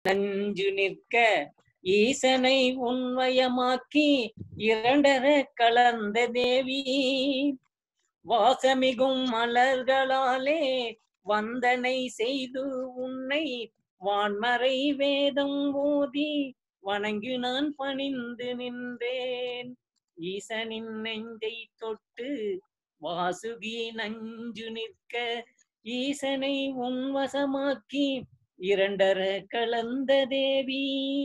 நஞ்சு நிற்க ஈசனை உண்மயமாக்கி இரண்டர கலந்த தேவி வாசமிகும் மலர்களாலே வந்தனை செய்து உன்னை வான்மறை வேதம் ஓதி வணங்கி நான் பணிந்து நின்றேன் ஈசனின் நெஞ்சை தொட்டு வாசுகி நஞ்சு நிற்க ஈசனை உன்வசமாக்கி இரண்டர கலந்த தேவி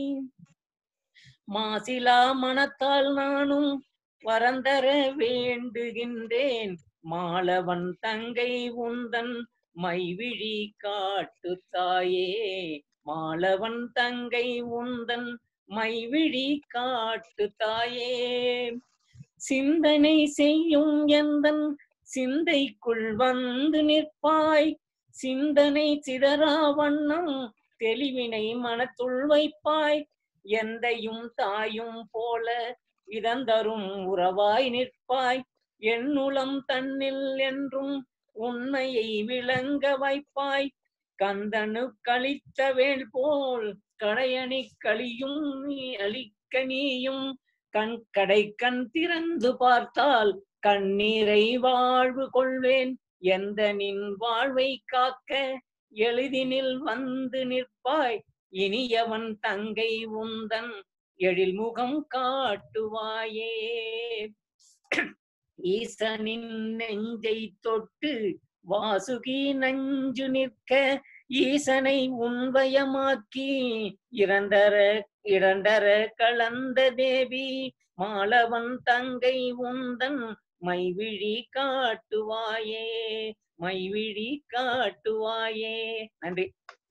மாசிலா மனத்தால் நானும் வரந்தர வேண்டுகின்றேன் மாலவன் தங்கை உந்தன் மைவிழி காட்டு தாயே மாலவன் தங்கை உந்தன் மைவிழி காட்டு தாயே சிந்தனை செய்யும் எந்தன் சிந்தைக்குள் வந்து நிற்பாய் சிந்தனை சிதறா வண்ணம் தெளிவினை மனத்துள் வைப்பாய் எந்தையும் தாயும் போல இதந்தரும் உறவாய் நிற்பாய் என்னுளம் தன்னில் என்றும் உண்மையை விளங்க வைப்பாய் கந்தனு கழித்த வேள் போல் கடையணி கழியும் நீ அழிக்க நீயும் கண் கடை கண் திறந்து பார்த்தால் கண்ணீரை வாழ்வு கொள்வேன் எந்த நின் வாழ்வை காக்க எளிதினில் வந்து நிற்பாய் இனியவன் தங்கை உந்தன் எழில் முகம் காட்டுவாயே ஈசனின் நெஞ்சை தொட்டு வாசுகி நஞ்சு நிற்க ஈசனை உண்வயமாக்கி இரண்டர இரண்டர கலந்த தேவி மாலவன் தங்கை உந்தன் மைவிழி காட்டுவாயே மைவிழி காட்டுவாயே நன்றி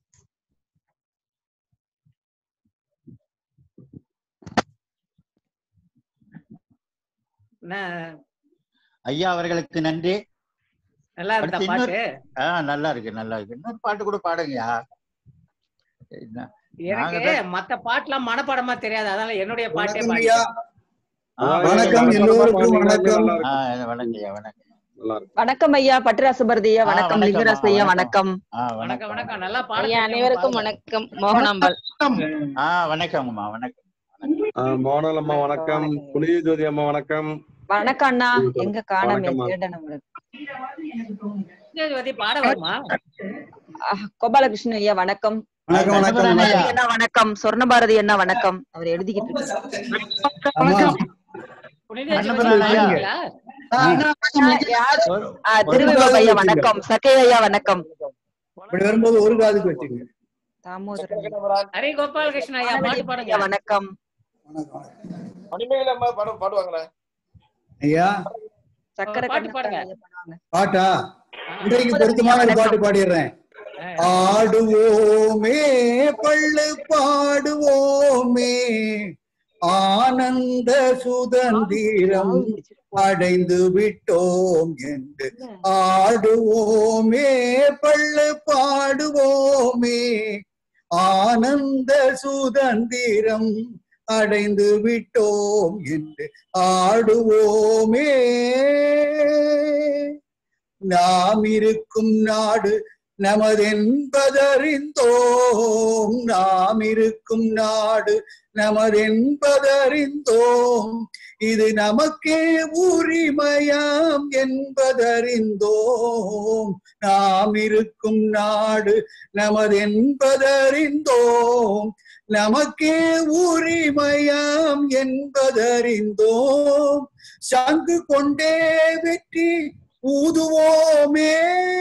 நான் ஐயா அவர்களுக்கு நன்றி நல்லா இருந்தா அடுத்து இன்னொரு- பாட்டு ஆ நல்லா இருக்கு நல்லா இருக்கு இன்னொரு பாட்டு கூட பாடுங்கய்யா என்ன? எனக்கு நாங்க மத்த பாட்டுலாம் மனப்பாடமா தெரியாது அதனால என்னுடைய பாட்டே வணக்கம் பாடி ஐயா ஆ, வணக்கம் எல்லோருக்கும் வணக்கம் ஆ, வணக்கம்யா வணக்கம் வணக்கம் ஐயா பட்டுராசபரதியா ஆ, வணக்கம் வணக்கம், லிங்கராஜ் ஐயா வணக்கம் ஆ வணக்கம் வணக்கம் வணக்கம் நல்லா பாட ஐயா அனைவருக்கும் வணக்கம் மோகனாம்பாள் ஆ வணக்கம்மா வணக்கம் மோனல் அம்மா வணக்கம் புனித ஜோதி அம்மா வணக்கம் வணக்கம் அண்ணா எங்க காணாம வணக்கம்மா. திருடன் நம்மளுக்கு. விஜயவதி பாட வருமா ஆஹ், கோபாலகிருஷ்ணன் ஐயா வணக்கம் வணக்கம் வணக்கம் வணக்கம் ஐயா. அண்ணா வணக்கம் சொர்ணபாரதி அண்ணா வணக்கம் அவர் எழுதிக்கிட்டு இருக்காரு ஆமா புனித அண்ணன் ஜோதி ஐயா. பாடுறீங்களா? யாரு? ஒரு- ஆ, திருவிழா ஐயா வணக்கம் சத்யா ஐயா வணக்கம் இப்படி வரும்போது ஒரு காதுக்கு வச்சுங்க தாமோதரன் ஐயா. ஹரி கோபாலகிருஷ்ணன் ஐயா பாட்டு ஐயா பாடுங்க வணக்கம் வணக்கம் வணக்கம். மணிமேகலை அம்மா பாடு பாடுவாங்களே ஐயா சக்கர பாட்டு கண்ணப்பா பாடுங்க. ஐயா பாடுவாங்க. பாட்டா இன்றைக்கு பொருத்தமான ஒரு பாட்டு பாடிடுறேன் ஆடுவோமே பள்ளு பாடுவோமே ஆனந்த சுதந்திரம் அடைந்து விட்டோம் என்று ஆடுவோமே பள்ளு பாடுவோமே ஆனந்த சுதந்திரம் அடைந்து விட்டோம் என்று ஆடுவோமே நாம் இருக்கும் நாடு நமதென்பதறிந்தோம் நாம் இருக்கும் நாடு நமதென்பதறிந்தோம் இது நமக்கே உரிமையாம் என்பதறிந்தோம் நாம் இருக்கும் நாடு நமதென்பதறிந்தோம் நமக்கே உரிமையாம் என்பதறிந்தோம் சங்கு கொண்டே வெற்றி ஊதுவோமே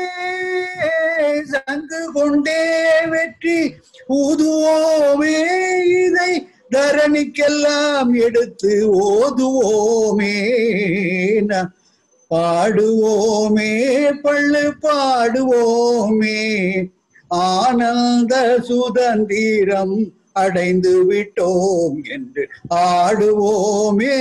சங்கு கொண்டே வெற்றி ஊதுவோமே இதை தரணிக்கெல்லாம் எடுத்து ஓதுவோமே ந- பாடுவோமே பள்ளு பாடுவோமே ஆனந்த சுதந்திரம் அடைந்து விட்டோம் என்று ஆடுவோமே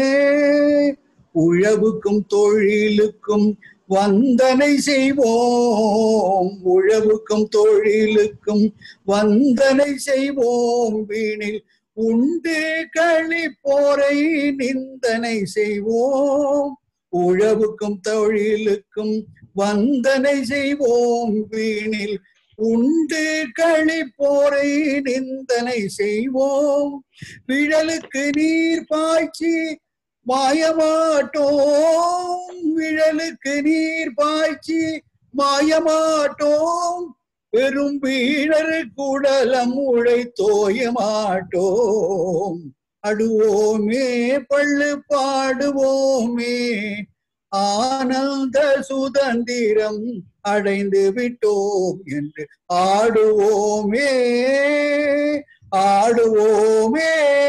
உழவுக்கும் தொழிலுக்கும் வந்தனை செய்வோம் உழவுக்கும் தொழிலுக்கும் வந்தனை செய்வோம் வீணில் உண்டு களிப்போரை நிந்தனை செய்வோம் உழவுக்கும் தொழிலுக்கும் வந்தனை செய்வோம் வீணில் உண்டு களிப்போரை நிந்தனை செய்வோம் விழலுக்கு நீர் பாய்ச்சி மாயமாட்டோம் விழலுக்கு நீர் பாய்ச்சி மாயமாட்டோம் பெரும் வீழர் குடலம் உழை தோய மாட்டோம் அடுவோமே பள்ளு பாடுவோமே ஆனந்த சுதந்திரம் அடைந்து விட்டோம் என்று ஆடுவோமே ஆடுவோமே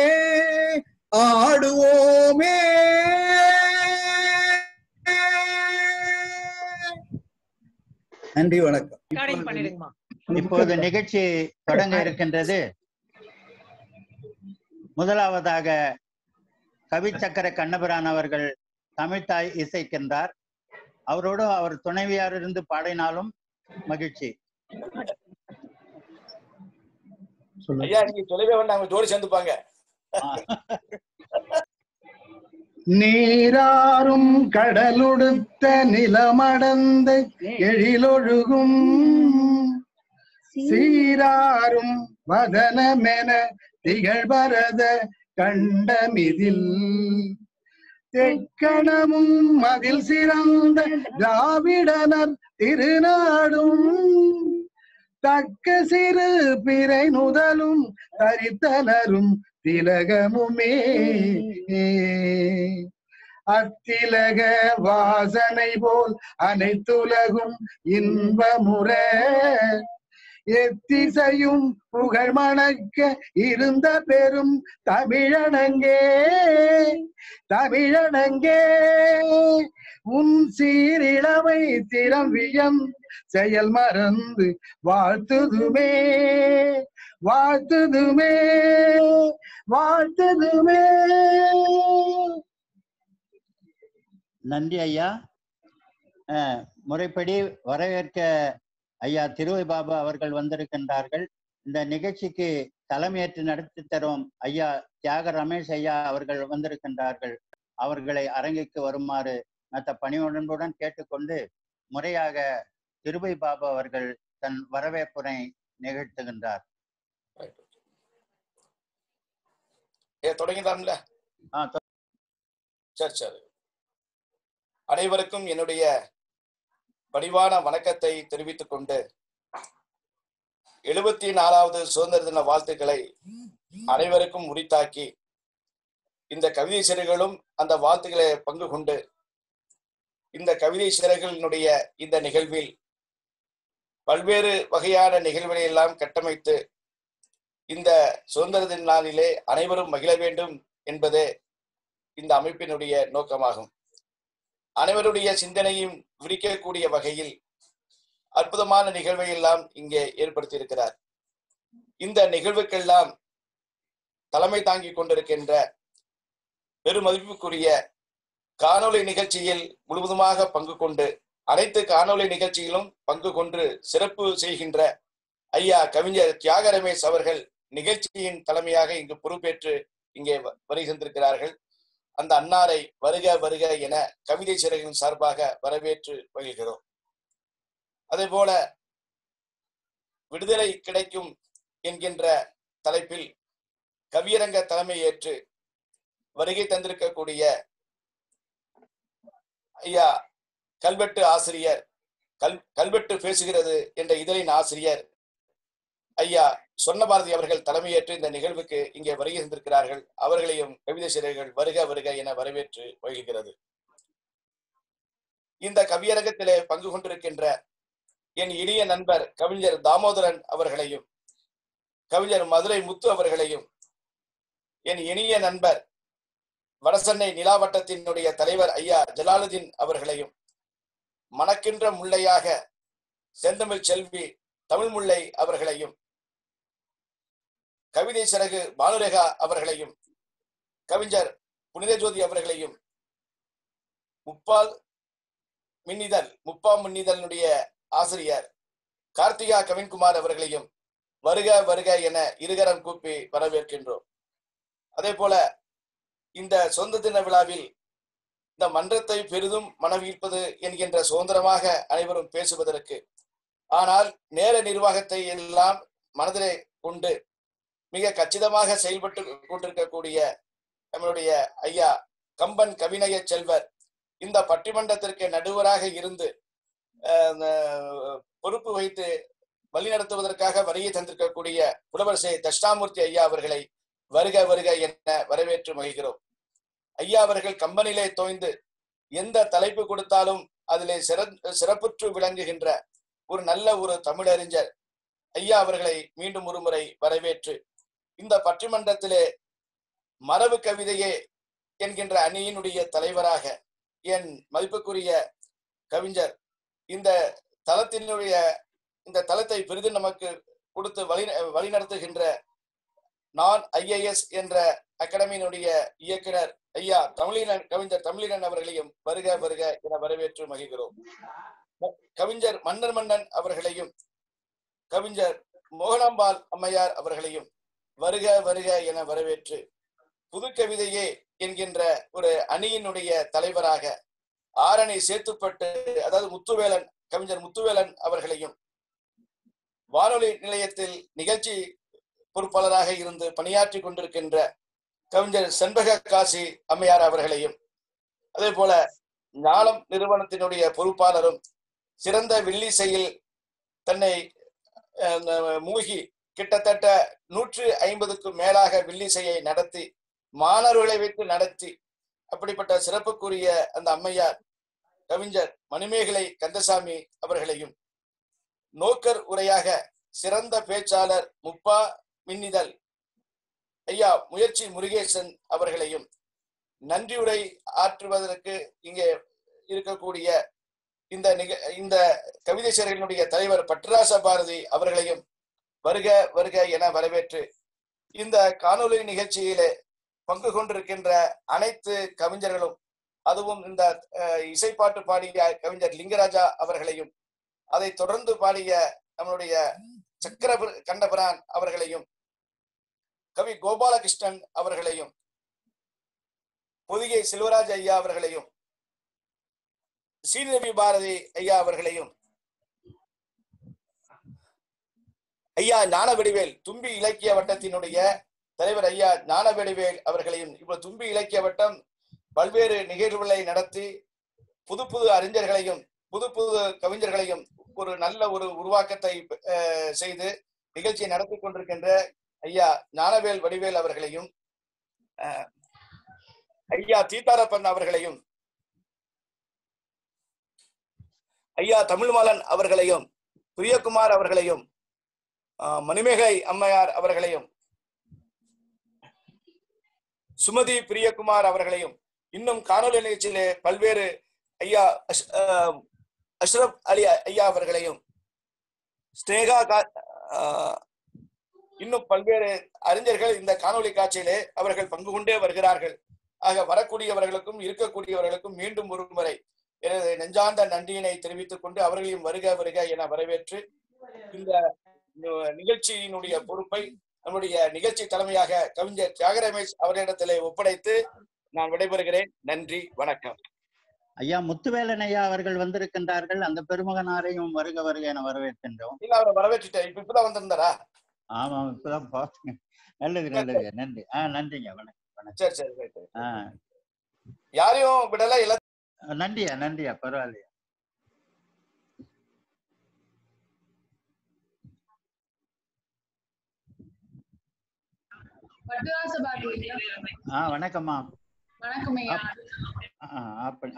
ஆடுவோமே நன்றி வணக்கம் ரெக்கார்டிங் பண்ணிடுங்கம்மா இப்போது நிகழ்ச்சி தொடங்க இருக்கின்றது முதலாவதாக கவி சக்கர கண்ணபிரான் அவர்கள் தமிழ்தாய் இசைக்கின்றார் அவரோடு அவர் துணைவியார் இருந்து பாடினாலும் மகிழ்ச்சி ஐயா நீங்க சொல்லவே வேண்டாம் அவங்க ஜோடி சேர்ந்துப்பாங்க நீராறும் கடலுடுத்த நிலமடந்த எழிலொழுகும் சீராரும் வதனமென திகழ்பரத கண்டமிதில் தெக்கணமும் மதில் சிறந்த திராவிடனர் திருநாடும் தக்க சிறு பிறை நுதலும் தரித்தனரும் திலகமுமே அத்திலக வாசனை போல் அனைத்துலகும் இன்பமுற எத்திசையும் புகழ் மணக்க இருந்த பெரும் தமிழனங்கே தமிழனங்கே உன் சீரிழமை திறம்பியம் செயல் மறந்து வாழ்த்துதுமே வாழ்த்துதுமே வாழ்த்துதுமே நன்றி ஐயா அஹ், முறைப்படி வரவேற்க ஐயா திருவை பாபா அவர்கள் வந்திருக்கின்றார்கள் இந்த நிகழ்ச்சிக்கு தலைமையேற்று நடத்தி தரும் ஐயா தியாக ரமேஷ் ஐயா அவர்கள் வந்திருக்கின்றார்கள் அவர்களை அரங்கிற்கு வருமாறு மற்ற பணிவுடன்புடன் கேட்டுக்கொண்டு முறையாக திருவை பாபா அவர்கள் தன் வரவேற்புரை நிகழ்த்துகின்றார் ஏ தொடங்கிட்டான்ல ஆ, சரி சரி அனைவருக்கும் என்னுடைய பணிவான வணக்கத்தை தெரிவித்துக் கொண்டு எழுபத்தி நாலாவது சுதந்திர தின வாழ்த்துக்களை அனைவருக்கும் உரித்தாக்கி இந்த கவிதை சிறைகளும் அந்த வாழ்த்துக்களை பங்கு கொண்டு இந்த கவிதை சிறைகளினுடைய இந்த நிகழ்வில் பல்வேறு வகையான நிகழ்வுகளை எல்லாம் கட்டமைத்து இந்த சுதந்திர தின நாளிலே அனைவரும் மகிழ வேண்டும் என்பதே இந்த அமைப்பினுடைய நோக்கமாகும் அனைவருடைய சிந்தனையும் விரிக்கக்கூடிய வகையில் அற்புதமான நிகழ்வை எல்லாம் இங்கே ஏற்படுத்தி இருக்கிறார் இந்த நிகழ்வுக்கெல்லாம் தலைமை தாங்கிக் கொண்டிருக்கின்ற பெருமதிப்புக்குரிய காணொளி நிகழ்ச்சியில் முழுவதுமாக பங்கு கொண்டு அனைத்து காணொளி நிகழ்ச்சியிலும் பங்கு கொண்டு சிறப்பு செய்கின்ற ஐயா கவிஞர் தியாக ரமேஷ் அவர்கள் நிகழ்ச்சியின் தலைமையாக இங்கு பொறுப்பேற்று இங்கே வ- வருகின்றிருக்கிறார்கள் அந்த அன்னாரை வருக வருக என கவிதை சிறைகளின் சார்பாக வரவேற்று மகிழ்கிறோம் அதே போல விடுதலை கிடைக்கும் என்கின்ற தலைப்பில் கவியரங்க தலைமை ஏற்று வருகை தந்திருக்கக்கூடிய ஐயா கல்வெட்டு ஆசிரியர் கல் கல்வெட்டு பேசுகிறது என்ற இதழின் ஆசிரியர் ஐயா சொன்னபாரதி அவர்கள் தலைமையேற்று இந்த நிகழ்வுக்கு இங்கே வருகை தந்திருக்கிறார்கள் அவர்களையும் கவிதை சிறைகள் வருக வருக என வரவேற்று மகிழ்கிறது இந்த கவியரங்கத்திலே பங்கு கொண்டிருக்கின்ற என் இனிய நண்பர் கவிஞர் தாமோதரன் அவர்களையும் கவிஞர் மதுரை முத்து அவர்களையும் என் இனிய நண்பர் வடசென்னை நிலாவட்டத்தினுடைய தலைவர் ஐயா ஜலாலுதீன் அவர்களையும் மணக்கின்ற முல்லையாக செந்தமிழ் செல்வி தமிழ் முல்லை அவர்களையும் கவிதை சிறகு பானுரேகா அவர்களையும் கவிஞர் புனித ஜோதி அவர்களையும் முப்பால் மின்னிதழ் முப்பாம் மின்னிதழினுடைய ஆசிரியர் கார்த்திகா கவின்குமார் அவர்களையும் வருக வருக என இருகரம் கூப்பி வரவேற்கின்றோம் அதே போல இந்த சொந்த தின விழாவில் இந்த மன்றத்தை பெரிதும் மனவீர்ப்பது என்கின்ற சுதந்திரமாக அனைவரும் பேசுவதற்கு ஆனால் நேர நிர்வாகத்தை எல்லாம் மனதிலே கொண்டு மிக கச்சிதமாக செயல்பட்டு கொண்டிருக்கக்கூடிய நம்மளுடைய ஐயா கம்பன் கவிநய செல்வர் இந்த பட்டிமன்றத்திற்கு நடுவராக இருந்து அஹ், அஹ், பொறுப்பு வைத்து வழிநடத்துவதற்காக வருகை தந்திருக்கக்கூடிய புலவர் சே தட்சிணாமூர்த்தி ஐயா அவர்களை வருக வருக என வரவேற்று மகிழ்கிறோம் ஐயா அவர்கள் கம்பனிலே தோய்ந்து எந்த தலைப்பு கொடுத்தாலும் அதிலே சிற- சிறப்புற்று விளங்குகின்ற ஒரு நல்ல ஒரு தமிழறிஞர் ஐயா அவர்களை மீண்டும் ஒரு முறை வரவேற்று இந்த பட்டிமன்றத்திலே மரபு கவிதையே என்கின்ற அணியினுடைய தலைவராக என் மதிப்புக்குரிய கவிஞர் இந்த தளத்தினுடைய இந்த தளத்தை பெரிதும் நமக்கு கொடுத்து வழி வழிநடத்துகின்ற நான் ஐஏஎஸ் என்ற அகாடமியினுடைய இயக்குனர் ஐயா தமிழினன் கவிஞர் தமிழினன் அவர்களையும் வருக வருக என வரவேற்று மகிழ்கிறோம் கவிஞர் மன்னர் மன்னன் அவர்களையும் கவிஞர் மோகனாம்பாள் அம்மையார் அவர்களையும் வருக வருக என வரவேற்று புது கவிதையே என்கின்ற ஒரு அணியினுடைய தலைவராக ஆரணி சேத்துப்பட்டு அதாவது முத்துவேலன் கவிஞர் முத்துவேலன் அவர்களையும் வானொலி நிலையத்தில் நிகழ்ச்சி பொறுப்பாளராக இருந்து பணியாற்றி கொண்டிருக்கின்ற கவிஞர் செண்பக காசி அம்மையார் அவர்களையும் அதே போல ஞானம் நிறுவனத்தினுடைய பொறுப்பாளரும் சிறந்த வில்லிசையில் தன்னை அஹ், மூழ்கி கிட்டத்தட்ட நூற்று ஐம்பதுக்கும் மேலாக வில்லிசையை நடத்தி மாணவர்களை வைத்து நடத்தி அப்படிப்பட்ட சிறப்புக்குரிய அந்த அம்மையார் கவிஞர் மணிமேகலை கந்தசாமி அவர்களையும் நோக்கர் உரையாக சிறந்த பேச்சாளர் முப்பா மின்னிதழ் ஐயா முயற்சி முருகேசன் அவர்களையும் நன்றியுரை ஆற்றுவதற்கு இங்கே இருக்கக்கூடிய இந்த நிக இந்த கவிதை சேரலினுடைய தலைவர் பட்ராச பாரதி அவர்களையும் வருக வருக என வரவேற்று இந்த காணொளி நிகழ்ச்சியிலே பங்கு கொண்டிருக்கின்ற அனைத்து கவிஞர்களும் அதுவும் இந்த அஹ், இசைப்பாட்டு பாடிய கவிஞர் லிங்கராஜா அவர்களையும் அதை தொடர்ந்து பாடிய நம்மளுடைய சக்கர கண்டபிரான் அவர்களையும் கவி கோபாலகிருஷ்ணன் அவர்களையும் பொதிகை செல்வராஜ் ஐயா அவர்களையும் சீனிரவி பாரதி ஐயா அவர்களையும் ஐயா ஞான வடிவேல் தும்பி இலக்கிய வட்டத்தினுடைய தலைவர் ஐயா ஞான வடிவேல் அவர்களையும் இப்போ தும்பி இலக்கிய வட்டம் பல்வேறு நிகழ்வுகளை நடத்தி புது புது அறிஞர்களையும் புது புது கவிஞர்களையும் ஒரு நல்ல ஒரு உருவாக்கத்தை அஹ், செய்து நிகழ்ச்சியை நடத்தி கொண்டிருக்கின்ற ஐயா ஞானவேல் வடிவேல் அவர்களையும் அஹ், ஐயா தீத்தாரப்பன் அவர்களையும் ஐயா தமிழ்மாலன் அவர்களையும் பிரியகுமார் அவர்களையும் ஆஹ், மணிமேகலை அம்மையார் அவர்களையும் சுமதி பிரியகுமார் அவர்களையும் இன்னும் காணொலி நிகழ்ச்சியிலே பல்வேறு ஐயா அஷ்- ஆஹ், அஷ்ரப் அலி ஐயா அவர்களையும் ஸ்னேகா கா- ஆஹ், இன்னும் பல்வேறு அறிஞர்கள் இந்த காணொளி காட்சியிலே அவர்கள் பங்கு கொண்டே வருகிறார்கள் ஆக வரக்கூடியவர்களுக்கும் இருக்கக்கூடியவர்களுக்கும் மீண்டும் ஒரு முறை எனது நெஞ்சார்ந்த நன்றியினை தெரிவித்துக் கொண்டு அவர்களையும் வருக வருக என வரவேற்று இந்த நு- நிகழ்ச்சியினுடைய பொறுப்பை நம்முடைய நிகழ்ச்சி தலைமையாக கவிஞர் தியாக ரமேஷ் அவர்களிடத்திலே ஒப்படைத்து நான் விடைபெறுகிறேன் நன்றி வணக்கம் ஐயா முத்துவேலன் ஐயா அவர்கள் வந்திருக்கின்றார்கள் அந்த பெருமகனாரையும் வருக வருக என வரவேற்கின்றோம் இல்ல அவரை வரவேற்றுட்டேன் இப்ப இப்பதான் வந்திருந்தாரா ஆமாம் இப்பதான் பார்த்தேன் நல்லது நல்லது நன்றி ஆ நன்றிங்க வணக்கம் சரி சரி ரைட் ஆ யாரையும் விடல எல்லா நன்றியா நன்றியா பரவாயில்லையா பட்டுவாச பாரதி ஐயா. ஆ வணக்கம்மா வணக்கம் ஐயா ஆ, அப்ப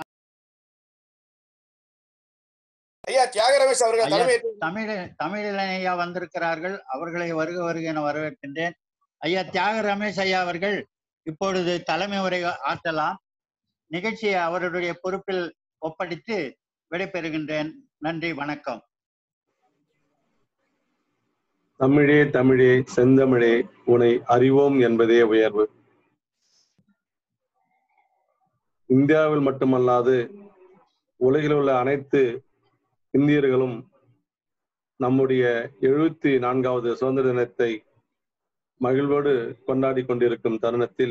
ஐயா தியாக ரமேஷ் அவர்கள் ஐயா, தலைமையேற்று தமிழ் தமிழில் ஐயா வந்திருக்கிறார்கள் அவர்களை வருக வருக என வரவேற்கின்றேன் ஐயா தியாக ரமேஷ் ஐயா அவர்கள் இப்பொழுது தலைமை உரை ஆற்றலாம் நிகழ்ச்சியை அவருடைய பொறுப்பில் ஒப்படைத்து விடைபெறுகின்றேன் நன்றி வணக்கம் தமிழே தமிழே செந்தமிழே உனை அறிவோம் என்பதே உயர்வு இந்தியாவில் மட்டுமல்லாது உலகில் உள்ள அனைத்து இந்தியர்களும் நம்முடைய எழுபத்தி நான்காவது சுதந்திர தினத்தை மகிழ்வோடு கொண்டாடி கொண்டிருக்கும் தருணத்தில்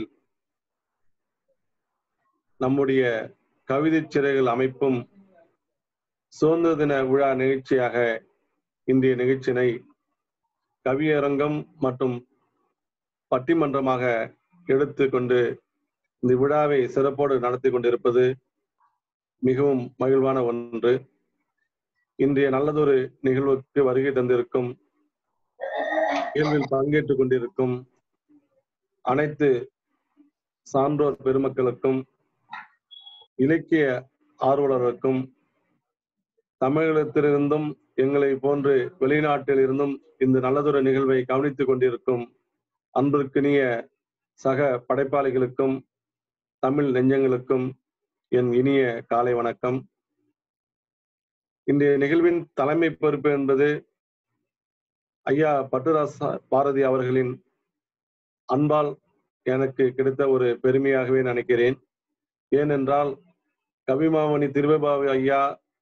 நம்முடைய கவிதை சிறைகள் அமைப்பும் சுதந்திர தின விழா நிகழ்ச்சியாக இன்றைய நிகழ்ச்சியினை கவியரங்கம் மற்றும் பட்டிமன்றமாக எடுத்துக்கொண்டு இந்த விழாவை சிறப்போடு நடத்தி கொண்டிருப்பது மிகவும் மகிழ்வான ஒன்று இன்றைய நல்லதொரு நிகழ்வுக்கு வருகை தந்திருக்கும் இயல்பில் பங்கேற்றுக் கொண்டிருக்கும் அனைத்து சான்றோர் பெருமக்களுக்கும் இலக்கிய ஆர்வலர்களுக்கும் தமிழகத்திலிருந்தும் எங்களை போன்று வெளிநாட்டில் இருந்தும் இந்த நல்லதொரு நிகழ்வை கவனித்துக் கொண்டிருக்கும் அன்பிற்கினிய சக படைப்பாளிகளுக்கும் தமிழ் நெஞ்சங்களுக்கும் என் இனிய காலை வணக்கம் இன்றைய நிகழ்வின் தலைமை பொறுப்பு என்பது ஐயா பட்டுராஸ் பாரதி அவர்களின் அன்பால் எனக்கு கிடைத்த ஒரு பெருமையாகவே நினைக்கிறேன் ஏனென்றால் கவிமாமணி திருவபாவி ஐயா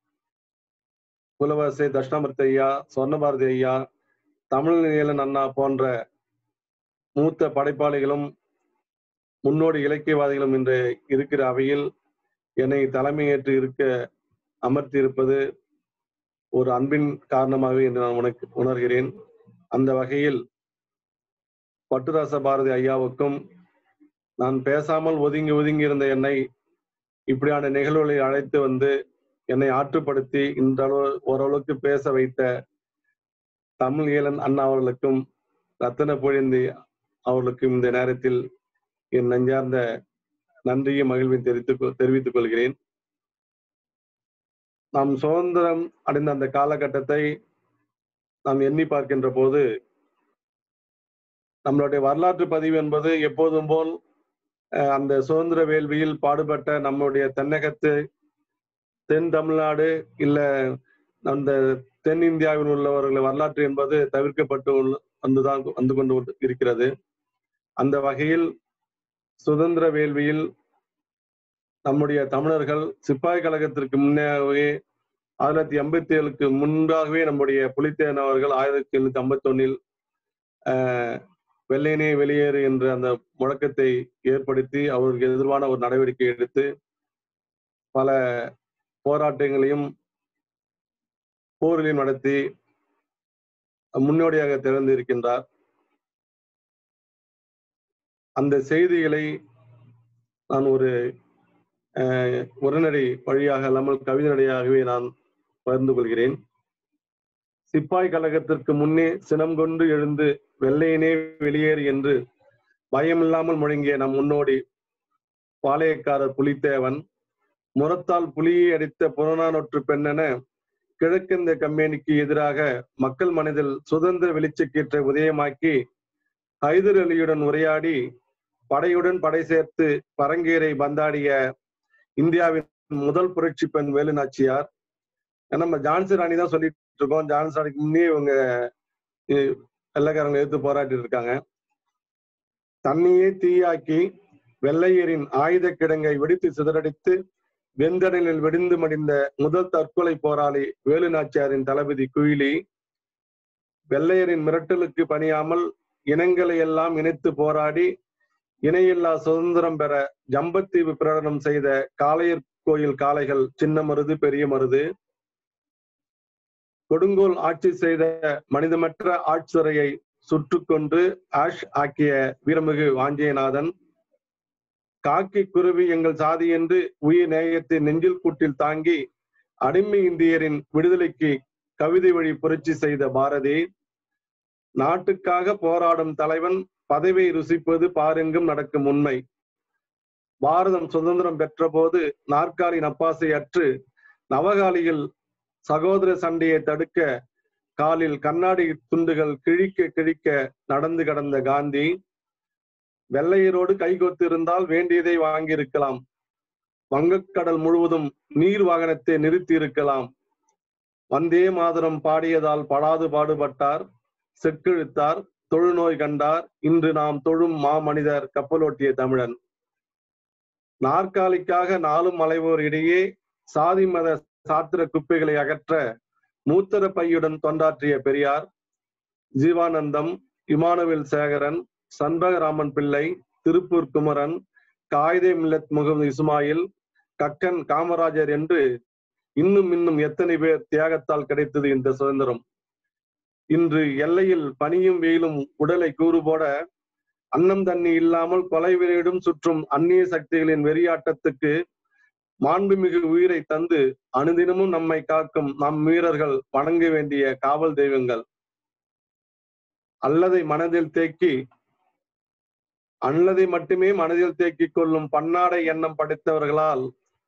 புலவசை தட்சிணாமூர்த்தி ஐயா சொர்ணபாரதி ஐயா தமிழ் நீலன் அண்ணா போன்ற மூத்த படைப்பாளிகளும் முன்னோடி இலக்கியவாதிகளும் இன்று இருக்கிற அவையில் என்னை தலைமையேற்று இருக்க அமர்த்தி இருப்பது ஒரு அன்பின் காரணமாகவே என்று நான் உனக்கு உணர்கிறேன் அந்த வகையில் பட்டுராச பாரதி ஐயாவுக்கும் நான் பேசாமல் ஒதுங்கி ஒதுங்கி இருந்த என்னை இப்படியான நிகழ்வுகளை அழைத்து வந்து என்னை ஆற்றுப்படுத்தி இந்த அளவு ஓரளவுக்கு பேச வைத்த தமிழ் ஈழன் அண்ணா அவர்களுக்கும் ரத்தன பொழிந்தி அவர்களுக்கும் இந்த நேரத்தில் என் நெஞ்சார்ந்த நன்றியும் மகிழ்வையும் தெரிவித்து தெரிவித்துக் கொள்கிறேன் நாம் சுதந்திரம் அடைந்த அந்த காலகட்டத்தை நாம் எண்ணி பார்க்கின்ற போது நம்மளுடைய வரலாற்று பதிவு என்பது எப்போதும் போல் அஹ், அந்த சுதந்திர வேள்வியில் பாடுபட்ட நம்முடைய தென்னகத்து தென் தமிழ்நாடு இல்ல அந்த தென்னிந்தியாவில் உள்ளவர்கள் வரலாற்று என்பது தவிர்க்கப்பட்டு உள்ள- வந்துதான் வந்து கொண்டு இருக்கிறது அந்த வகையில் சுதந்திர வேள்வியில் நம்முடைய தமிழர்கள் சிப்பாய் கழகத்திற்கு முன்னாகவே ஆயிரத்தி தொள்ளாயிரத்தி எண்பத்தி ஏழுக்கு முன்பாகவே நம்முடைய புலித்தேவன் அவர்கள் ஆயிரத்தி எழுநூத்தி ஐம்பத்தி ஒன்னில் வெள்ளையனே வெளியேறு என்ற அந்த முழக்கத்தை ஏற்படுத்தி அவருக்கு எதிர்வான ஒரு நடவடிக்கை எடுத்து பல போராட்டங்களையும் போர்களையும் நடத்தி முன்னோடியாக திறந்து இருக்கின்றார் அந்த செய்திகளை நான் ஒரு அஹ், உரைநடை வழியாக இல்லாமல் கவிதையாகவே நான் பகிர்ந்து கொள்கிறேன் சிப்பாய் கழகத்திற்கு முன்னே சினம் கொண்டு எழுந்து வெள்ளையனே வெளியேறு என்று பயமில்லாமல் முழங்கிய நம் முன்னோடி பாளையக்காரர் புலித்தேவன் முரத்தால் புலியை அடித்த புறநானொற்று பெண்ணென கிழக்கிந்த கம்பெனிக்கு எதிராக மக்கள் மனதில் சுதந்திர வெளிச்சக்கீற்றை உதயமாக்கி ஹைதர் அலியுடன் உரையாடி படையுடன் படை சேர்த்து பரங்கீரை பந்தாடிய இந்தியாவின் முதல் புரட்சி பெண் வேலு நாச்சியார் ஏன்னா நம்ம ஜான்சி ராணி தான் சொல்லிட்டு இருக்கோம் ஜான்சி ராணிக்கு முன்னே இவங்க இ- வெள்ளைக்காரங்களை எதிர்த்து போராடிட்டு இருக்காங்க தண்ணியே தீயாக்கி வெள்ளையரின் ஆயுத கிடங்கை வெடித்து சிதறடித்து வெந்தடலில் வெடிந்து மடிந்த முதல் தற்கொலை போராளி வேலு நாச்சியாரின் தளபதி குயிலி வெள்ளையரின் மிரட்டலுக்கு பணியாமல் இனங்களை எல்லாம் இணைத்து போராடி இணையில்லா சுதந்திரம் பெற ஜம்பத்தீவு பிரகடனம் செய்த காளையர் கோயில் காளைகள் சின்ன மருது பெரிய மருது கொடுங்கோல் ஆட்சி செய்த மனிதமற்ற ஆட்சியரையை சுற்றுக்கொண்டு ஆஷ் ஆக்கிய வீரமிகு வாஞ்சையநாதன் காக்கி குருவி எங்கள் சாதி என்று உயிர் நேயத்தை நெஞ்சில் கூட்டில் தாங்கி அடிமை இந்தியரின் விடுதலைக்கு கவிதை வழி புரட்சி செய்த பாரதி நாட்டுக்காக போராடும் தலைவன் பதவியை ருசிப்பது பாரெங்கும் நடக்கும் உண்மை பாரதம் சுதந்திரம் பெற்ற போது நாற்காலி நப்பாசை அற்று நவகாலியில் சகோதர சண்டையை தடுக்க காலில் கண்ணாடி துண்டுகள் கிழிக்க கிழிக்க நடந்து கடந்த காந்தி வெள்ளையரோடு கைகோத்து இருந்தால் வேண்டியதை வாங்கியிருக்கலாம் வங்கக்கடல் முழுவதும் நீர் வாகனத்தை நிறுத்தி இருக்கலாம் வந்தே மாதரம் பாடியதால் படாது பாடுபட்டார் செக்கிழுத்தார் தொழுநோய் கண்டார் இன்று நாம் தொழும் மாமனிதர் கப்பலோட்டிய தமிழன் நாற்காலிக்காக நாளும் அலைவோர் இடையே சாதி மத சாத்திர குப்பைகளை அகற்ற மூத்தர பையுடன் தொண்டாற்றிய பெரியார் ஜீவானந்தம் இமானுவேல் சேகரன் சண்பகராமன் பிள்ளை திருப்பூர் குமரன் காயிதே மில்லத் முகமது இஸ்மாயில் கக்கன் காமராஜர் என்று இன்னும் இன்னும் எத்தனை பேர் தியாகத்தால் கிடைத்தது இந்த சுதந்திரம் இன்று எல்லையில் பனியும் வெயிலும் உடலை கூறு போட அன்னம் தண்ணி இல்லாமல் கொலை விரைடும் சுற்றும் அந்நிய சக்திகளின் வெறியாட்டத்துக்கு மாண்புமிகு உயிரை தந்து அனுதினமும் நம்மை காக்கும் நம் வீரர்கள் வணங்க வேண்டிய காவல் தெய்வங்கள் அல்லதை மனதில் தேக்கி அல்லதை மட்டுமே மனதில் தேக்கிக் கொள்ளும் பன்னாடை எண்ணம் படைத்தவர்களால்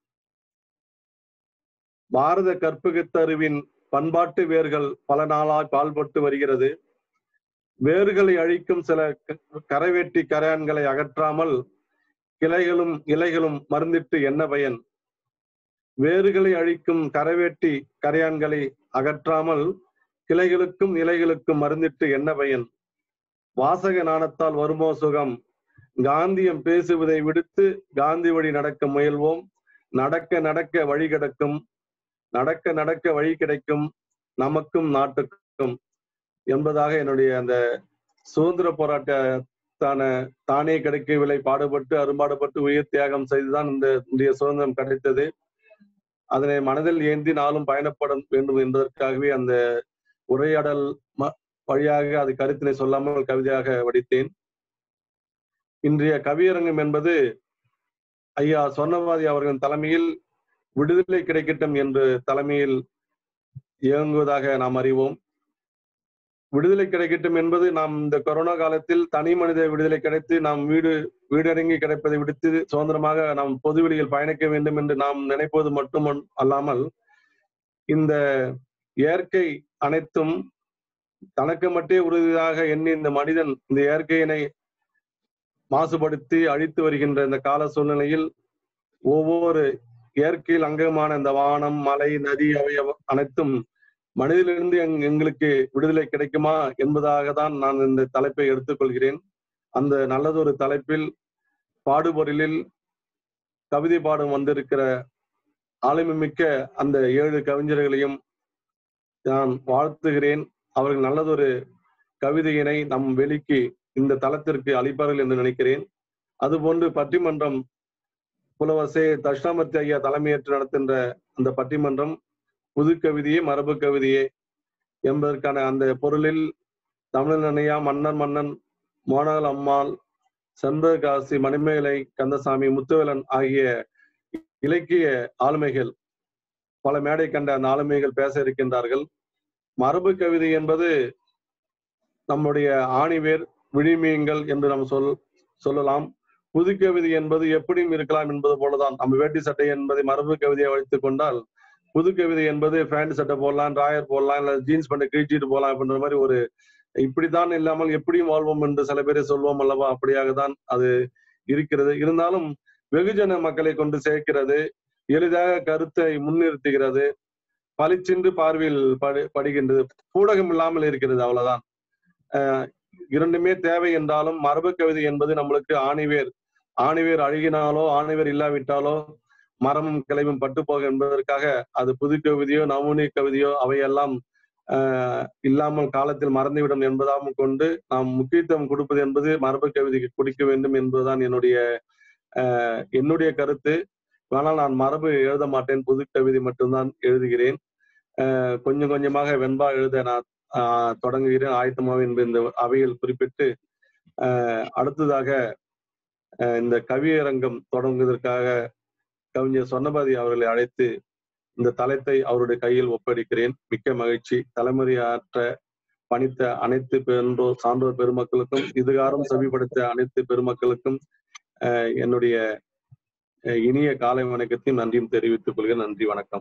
பாரத கற்பகத்தருவின் பண்பாட்டு வேர்கள் பல நாளாய் பால்பட்டு வருகிறது வேர்களை அழிக்கும் சில க- கரைவேட்டி கரையான்களை அகற்றாமல் கிளைகளும் இலைகளும் மருந்திட்டு என்ன பயன் வேர்களை அழிக்கும் கரைவேட்டி கரையான்களை அகற்றாமல் கிளைகளுக்கும் இலைகளுக்கும் மருந்திட்டு என்ன பயன் வாசக நாணத்தால் வருமோ சுகம் காந்தியம் பேசுவதை விடுத்து காந்தி வழி நடக்க முயல்வோம் நடக்க நடக்க வழி கிடக்கும் நடக்க நடக்க வழி கிடைக்கும் நமக்கும் நாட்டுக்கும் என்பதாக என்னுடைய அந்த சுதந்திர போராட்டத்தான தானே கிடைக்கவில்லை பாடுபட்டு அரும்பாடுபட்டு உயிர் தியாகம் செய்துதான் இந்த இந்திய சுதந்திரம் கிடைத்தது அதனை மனதில் ஏந்தி நாளும் பயணப்பட வேண்டும் என்பதற்காகவே அந்த உரையாடல் ம- வழியாக அது கருத்தினை சொல்லாமல் கவிதையாக வடித்தேன் இன்றைய கவியரங்கம் என்பது ஐயா சொர்ணவாதி அவர்களின் தலைமையில் விடுதலை கிடைக்கட்டும் என்று தலைமையில் இயங்குவதாக நாம் அறிவோம் விடுதலை கிடைக்கட்டும் என்பது நாம் இந்த கொரோனா காலத்தில் தனி மனித விடுதலை கிடைத்து நாம் வீடு வீடடங்கி கிடைப்பதை விடுத்து சுதந்திரமாக நாம் பொதுவெளியில் பயணிக்க வேண்டும் என்று நாம் நினைப்பது மட்டும் அல்லாமல் இந்த இயற்கை அனைத்தும் தனக்கு மட்டுமே உறுதியாக எண்ணி இந்த மனிதன் இந்த இயற்கையினை மாசுபடுத்தி அழித்து வருகின்ற இந்த கால சூழ்நிலையில் ஒவ்வொரு இயற்கையில் அங்கமான இந்த வானம் மலை நதி அவை அனைத்தும் மனிதிலிருந்து எங் எங்களுக்கு விடுதலை கிடைக்குமா என்பதாக தான் நான் இந்த தலைப்பை எடுத்துக்கொள்கிறேன் அந்த நல்லதொரு தலைப்பில் பாடுபொருளில் கவிதை பாடம் வந்திருக்கிற ஆளுமைமிக்க அந்த ஏழு கவிஞர்களையும் நான் வாழ்த்துகிறேன் அவர்கள் நல்லதொரு கவிதையினை நம் வெளிக்கு இந்த தளத்திற்கு அளிப்பார்கள் என்று நினைக்கிறேன் அதுபோன்று பட்டிமன்றம் புலவசே தட்சிணாமூர்த்தி ஐயா தலைமையேற்று நடத்துகின்ற அந்த பட்டிமன்றம் புது கவிதையே மரபு கவிதையே என்பதற்கான அந்த பொருளில் தமிழன் அணையா மன்னன் மன்னன் மோனல் அம்மாள் செண்பகாசி மணிமேலை கந்தசாமி முத்துவேலன் ஆகிய இலக்கிய ஆளுமைகள் பல மேடை கண்ட அந்த ஆளுமைகள் பேச இருக்கின்றார்கள் மரபு கவிதை என்பது நம்முடைய ஆணிவேர் விழிமீங்கள் என்று நாம் சொல் சொல்லலாம் புது கவிதை என்பது எப்படியும் இருக்கலாம் என்பது போலதான் நம்ம வேட்டி சட்டை என்பதை மரபு கவிதையை வைத்துக் கொண்டால் புது கவிதை என்பது பேண்ட் சட்டை போடலாம் டிராயர் போடலாம் இல்ல ஜீன்ஸ் பண்ண கிழிச்சிட்டு போகலாம் அப்படின்ற மாதிரி ஒரு இப்படித்தான் இல்லாமல் எப்படியும் வாழ்வோம் என்று சில பேரை சொல்வோம் அல்லவா அப்படியாக தான் அது இருக்கிறது இருந்தாலும் வெகுஜன மக்களை கொண்டு சேர்க்கிறது எளிதாக கருத்தை முன்னிறுத்துகிறது பளிச்சென்று பார்வையில் படு படுகின்றது பூடகம் இல்லாமல் இருக்கிறது அவ்வளவுதான் ஆஹ் இரண்டுமே தேவை என்றாலும் மரபு கவிதை என்பது நம்மளுக்கு ஆணிவேர் ஆணிவேர் அழுகினாலோ ஆணிவேர் இல்லாவிட்டாலோ மரமும் கிளைவும் பட்டு போக என்பதற்காக அது புது கவிதையோ நவீன கவிதையோ அவையெல்லாம் ஆஹ் இல்லாமல் காலத்தில் மறந்துவிடும் என்பதாகவும் கொண்டு நாம் முக்கியத்துவம் கொடுப்பது என்பது மரபு கவிதைக்கு கொடுக்க வேண்டும் என்பதுதான் என்னுடைய ஆஹ் என்னுடைய கருத்து ஆனால் நான் மரபு எழுத மாட்டேன் புது கவிதை மட்டும்தான் எழுதுகிறேன் ஆஹ் கொஞ்சம் கொஞ்சமாக வெண்பா எழுத நான் ஆஹ் தொடங்குகிறேன் ஆயத்தமாக என்பது இந்த அவையில் குறிப்பிட்டு ஆஹ் அடுத்ததாக ஆஹ் இந்த கவியரங்கம் தொடங்குவதற்காக கவிஞர் சொன்னபாதி அவர்களை அழைத்து இந்த தளத்தை அவருடைய கையில் ஒப்படைக்கிறேன் மிக்க மகிழ்ச்சி தலைமுறையாற்ற பணித்த அனைத்து பெற்றோர் சான்றோர் பெருமக்களுக்கும் இதுகாரம் செவிப்படுத்த அனைத்து பெருமக்களுக்கும் ஆஹ் என்னுடைய ஆஹ் இனிய காலை வணக்கத்தையும் நன்றியும் தெரிவித்துக் கொள்கிறேன் நன்றி வணக்கம்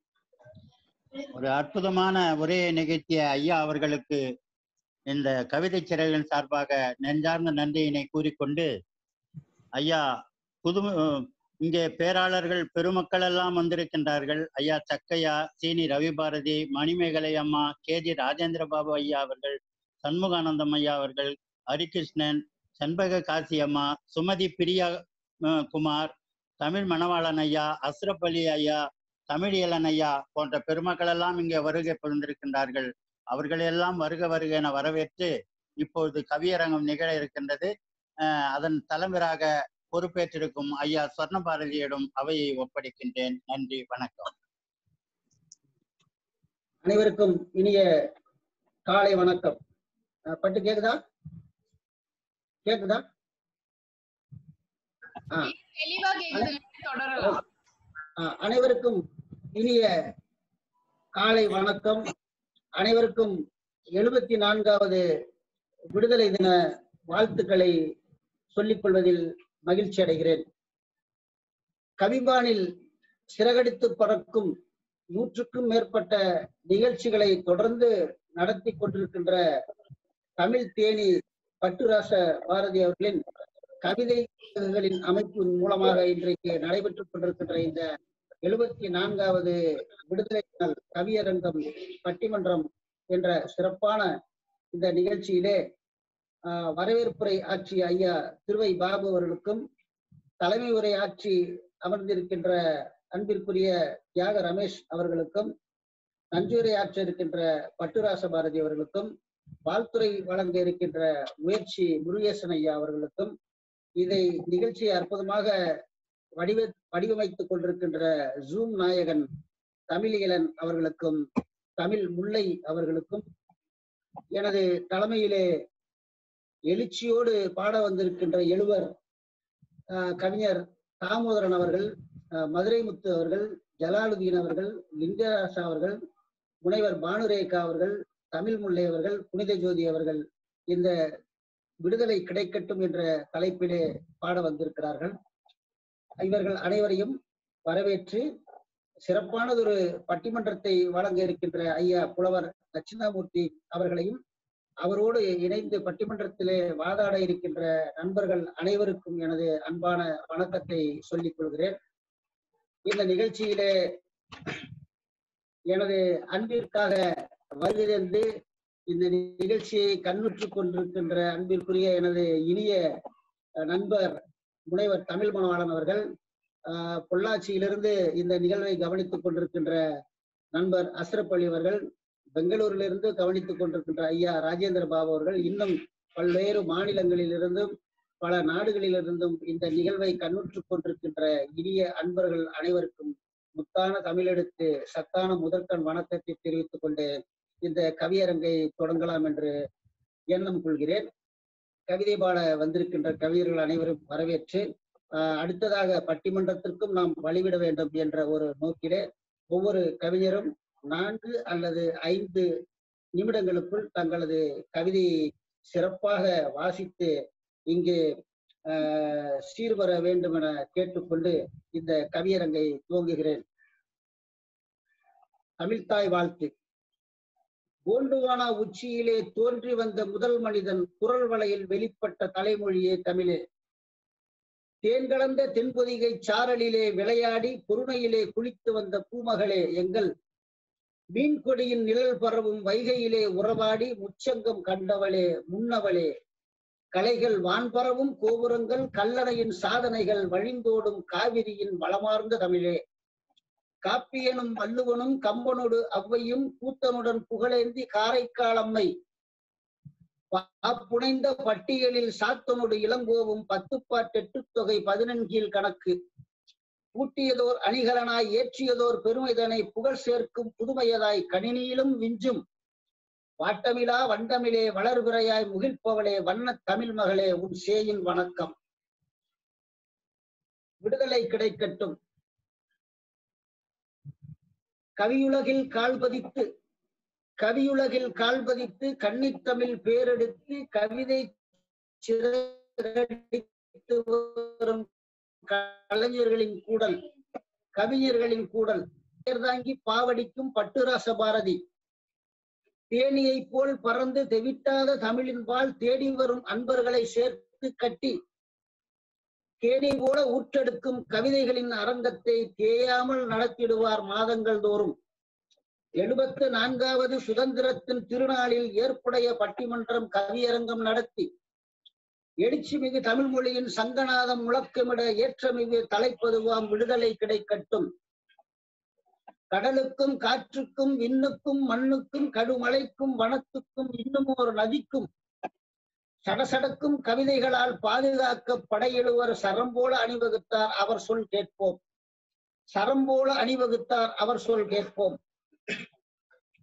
ஒரு அற்புதமான ஒரே நிகழ்த்திய ஐயா அவர்களுக்கு இந்த கவிதை சிறைகளின் சார்பாக நெஞ்சார்ந்த நன்றியினை கூறிக்கொண்டு ஐயா புது இங்கே பேராளர்கள் பெருமக்கள் எல்லாம் வந்திருக்கின்றார்கள் ஐயா சக்கையா சீனி ரவி பாரதி மணிமேகலை அம்மா கே ஜி ராஜேந்திர பாபு ஐயா அவர்கள் சண்முகானந்தம் ஐயா அவர்கள் ஹரிகிருஷ்ணன் செண்பக காசி அம்மா சுமதி பிரியா அஹ், குமார் தமிழ் மணவாளன் ஐயா அஸ்ரப் அலி ஐயா தமிழியலன் ஐயா போன்ற பெருமக்கள் எல்லாம் இங்கே வருகை புரிந்திருக்கின்றார்கள் அவர்களெல்லாம் வருக வருக என வரவேற்று இப்பொழுது கவியரங்கம் நிகழ இருக்கின்றது அஹ் அதன் தலைவராக பொறுப்பேற்றிருக்கும் ஐயா சொர்ண பாரதியிடம் அவையை ஒப்படைக்கின்றேன் நன்றி வணக்கம் அனைவருக்கும் இனிய காலை வணக்கம் அஹ் பட்டு கேக்குதா கேக்குதா ஆ, தெளிவா கேக்குது தொடரலாம் ஆ, அனைவருக்கும் இனிய காலை வணக்கம் அனைவருக்கும் எழுபத்தி நான்காவது விடுதலை தின வாழ்த்துக்களை சொல்லிக் கொள்வதில் மகிழ்ச்சி அடைகிறேன் கவிபானில் சிறகடித்து பறக்கும் நூற்றுக்கும் மேற்பட்ட நிகழ்ச்சிகளை தொடர்ந்து நடத்தி கொண்டிருக்கின்ற தமிழ் தேனி பட்டுராச பாரதி அவர்களின் கவிதைகளின் அமைப்பின் மூலமாக இன்றைக்கு நடைபெற்றுக் கொண்டிருக்கின்ற இந்த எழுபத்தி நான்காவது விடுதலை நாள் கவியரங்கம் பட்டிமன்றம் என்ற சிறப்பான இந்த நிகழ்ச்சியிலே ஆஹ், வரவேற்புரை ஆற்றிய ஐயா திருவை பாபு அவர்களுக்கும் தலைமை உரை ஆற்றி அமர்ந்திருக்கின்ற அன்பிற்குரிய தியாக ரமேஷ் அவர்களுக்கும் நன்றியுரை ஆற்ற இருக்கின்ற பட்டுராச பாரதி அவர்களுக்கும் வாழ்த்துறை வழங்க இருக்கின்ற முயற்சி முருகேசன் ஐயா அவர்களுக்கும் இதை நிகழ்ச்சியை அற்புதமாக வடிவ வடிவமைத்துக் கொண்டிருக்கின்ற ஜூம் நாயகன் தமிழியலன் அவர்களுக்கும் தமிழ் முல்லை அவர்களுக்கும் எனது தலைமையிலே எழுச்சியோடு பாட வந்திருக்கின்ற எழுவர் ஆஹ், கவிஞர் தாமோதரன் அவர்கள் ஆஹ், மதுரை முத்து அவர்கள் ஜலாலுதீன் அவர்கள் லிங்கராசா அவர்கள் முனைவர் பானுரேகா அவர்கள் தமிழ் முல்லை அவர்கள் புனித ஜோதி அவர்கள் இந்த விடுதலை கிடைக்கட்டும் என்ற தலைப்பிலே பாட வந்திருக்கிறார்கள் இவர்கள் அனைவரையும் வரவேற்று சிறப்பானதொரு பட்டிமன்றத்தை வழங்க இருக்கின்ற ஐயா புலவர் தட்சிணாமூர்த்தி அவர்களையும் அவரோடு இணைந்து பட்டிமன்றத்திலே வாதாட இருக்கின்ற நண்பர்கள் அனைவருக்கும் எனது அன்பான வணக்கத்தை சொல்லிக் கொள்கிறேன் இந்த நிகழ்ச்சியிலே எனது அன்பிற்காக வருகிறது இந்த நிகழ்ச்சியை கண்ணுற்று கொண்டிருக்கின்ற அன்பிற்குரிய எனது இனிய அஹ், நண்பர் முனைவர் தமிழ் மணவாளன் அவர்கள் ஆஹ், பொள்ளாச்சியிலிருந்து இந்த நிகழ்வை கவனித்துக் கொண்டிருக்கின்ற நண்பர் அஸ்ரப் அலி அவர்கள் பெங்களூரிலிருந்து கவனித்துக் கொண்டிருக்கின்ற ஐயா ராஜேந்திர பாபு அவர்கள் இன்னும் பல்வேறு மாநிலங்களிலிருந்தும் பல நாடுகளிலிருந்தும் இந்த நிகழ்வை கண்ணுற்றுக் கொண்டிருக்கின்ற இனிய அன்பர்கள் அனைவருக்கும் முத்தான தமிழெடுத்து சத்தான முதற்கண் வணக்கத்தை தெரிவித்துக் கொண்டு இந்த கவியரங்கை தொடங்கலாம் என்று எண்ணம் கொள்கிறேன் கவிதை பாட வந்திருக்கின்ற கவிஞர்கள் அனைவரும் வரவேற்று ஆஹ், அடுத்ததாக பட்டிமன்றத்திற்கும் நாம் வழிவிட வேண்டும் என்ற ஒரு நோக்கிலே ஒவ்வொரு கவிஞரும் நான்கு அல்லது ஐந்து நிமிடங்களுக்குள் தங்களது கவிதையை சிறப்பாக வாசித்து இங்கே ஆஹ், சீர்வர வேண்டும் என கேட்டுக்கொண்டு இந்த கவியரங்கை துவங்குகிறேன் தமிழ்த்தாய் வாழ்த்து கோண்டுவானா உச்சியிலே தோன்றி வந்த முதல் மனிதன் குரல் வளையில் வெளிப்பட்ட தலைமொழியே தமிழே தேன் கலந்த தென்பொதிகை சாரலிலே விளையாடி பொருணையிலே குளித்து வந்த பூமகளே எங்கள் மீன் கொடியின் நிழல் பரவும் வைகையிலே உறவாடி முச்சங்கம் கண்டவளே முன்னவளே கலைகள் வான்பரவும் கோபுரங்கள் கல்லறையின் சாதனைகள் வழிந்தோடும் காவிரியின் வளமார்ந்த தமிழே காப்பியனும் வள்ளுவனும் கம்பனோடு அவ்வையும் கூத்தனுடன் புகழேந்தி காரைக்கால் அம்மை புனைந்த பட்டியலில் சாத்தனோடு இளங்கோவும் பத்துப்பாட்டெட்டு தொகை பதினெண்கீழ் கணக்கு பூட்டியதோர் அணிகலனாய் ஏற்றியதோர் பெருமைதனை புகழ் சேர்க்கும் புதுமையதாய் கணினியிலும் விஞ்சும் வாட்டமிலா வண்டமிலே வளர்பிறையாய் முகிழ்ப்பவளே வண்ணத் தமிழ் மகளே உன் சேயின் வணக்கம் விடுதலை கிடைக்கட்டும் கவியுலகில் கால்பதித்து கவியுலகில் கால்பதித்து கன்னித்தமிழ் பேரெடுத்து கவிதை சிறகடித்து வரும் கலைஞர்களின் கூடல் கவிஞர்களின் கூடல் தாங்கி பாவடிக்கும் பட்டுராச பாரதி தேனியை போல் பறந்து தெவிட்டாத தமிழின் பால் தேடி வரும் அன்பர்களை சேர்த்து கட்டி கேணி போல ஊற்றெடுக்கும் கவிதைகளின் அரங்கத்தை தேயாமல் நடத்திடுவார் மாதங்கள் தோறும் எழுபத்து நான்காவது சுதந்திரத்தின் திருநாளில் ஏற்புடைய பட்டிமன்றம் கவியரங்கம் நடத்தி எழுச்சிமிகு தமிழ் மொழியின் சங்கநாதம் முழக்கமிட ஏற்றமிகு தலைப்பதுவாம் விடுதலை கிடைக்கட்டும் கடலுக்கும் காற்றுக்கும் விண்ணுக்கும் மண்ணுக்கும் கடுமலைக்கும் வனத்துக்கும் இன்னும் ஒரு நதிக்கும் சடசடக்கும் கவிதைகளால் பாதுகாக்க படையெழுவர் சரம் போல அணிவகுத்தார் அவர் சொல் கேட்போம் சரம் போல அணிவகுத்தார் அவர் சொல் கேட்போம்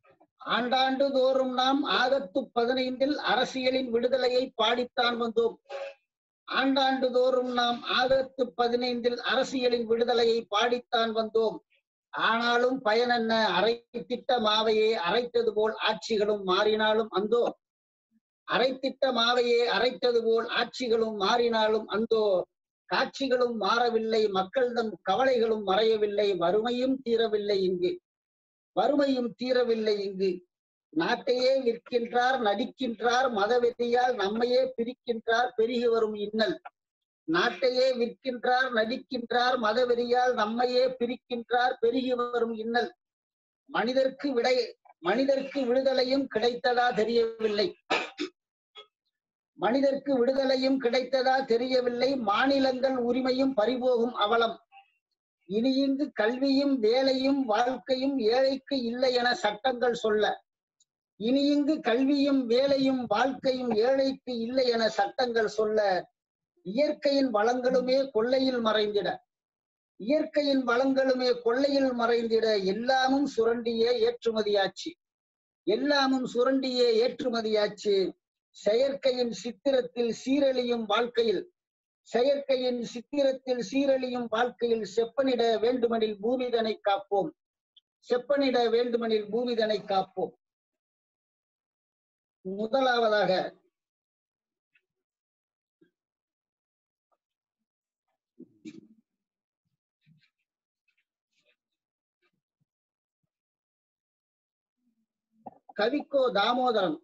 ஆண்டாண்டு தோறும் நாம் ஆகத்து பதினைந்தில் அரசியலின் விடுதலையை பாடித்தான் வந்தோம் ஆண்டாண்டு தோறும் நாம் ஆகத்து பதினைந்தில் அரசியலின் விடுதலையை பாடித்தான் வந்தோம் ஆனாலும் பயனென்ன அரைத்திட்ட மாவையே அரைத்தது போல் ஆட்சிகளும் மாறினாலும் அந்தோ அரைத்திட்ட மாவையே அரைத்தது போல் ஆட்சிகளும் மாறினாலும் அந்தோ காட்சிகளும் மாறவில்லை மக்களிடம் கவலைகளும் மறையவில்லை வறுமையும் தீரவில்லை இங்கு வறுமையும் தீரவில்லை இங்கு நாட்டையே விற்கின்றார் நடிக்கின்றார் மதவெறியால் நம்மையே பிரிக்கின்றார் பெருகி வரும் இன்னல் நாட்டையே விற்கின்றார் நடிக்கின்றார் மதவெறியால் நம்மையே பிரிக்கின்றார் பெருகி வரும் இன்னல் மனிதர்க்கு விடை மனிதர்க்கு விடுதலையும் கிடைத்ததா தெரியவில்லை மனிதர்க்கு விடுதலையும் கிடைத்ததா தெரியவில்லை மாநிலங்கள் உரிமையும் பறிபோகும் அவலம் இனி இங்கு கல்வியும் வேலையும் வாழ்க்கையும் ஏழைக்கு இல்லை என சட்டங்கள் சொல்ல இனி இங்கு கல்வியும் வேலையும் வாழ்க்கையும் ஏழைக்கு இல்லை என சட்டங்கள் சொல்ல இயற்கையின் வளங்களுமே கொள்ளையில் மறைந்திட இயற்கையின் வளங்களுமே கொள்ளையில் மறைந்திட எல்லாமும் சுரண்டிய ஏற்றுமதியாச்சு எல்லாமும் சுரண்டிய ஏற்றுமதியாச்சு செயற்கையின் சித்திரத்தில் சீரழியும் வாழ்க்கையில் செயற்கையின் சித்திரத்தில் சீரழியும் வாழ்க்கையில் செப்பனிட வேண்டுமெனில் பூமிதனை காப்போம் செப்பனிட வேண்டுமெனில் பூமிதனை காப்போம் முதலாவதாக கவிக்கோ தாமோதரன்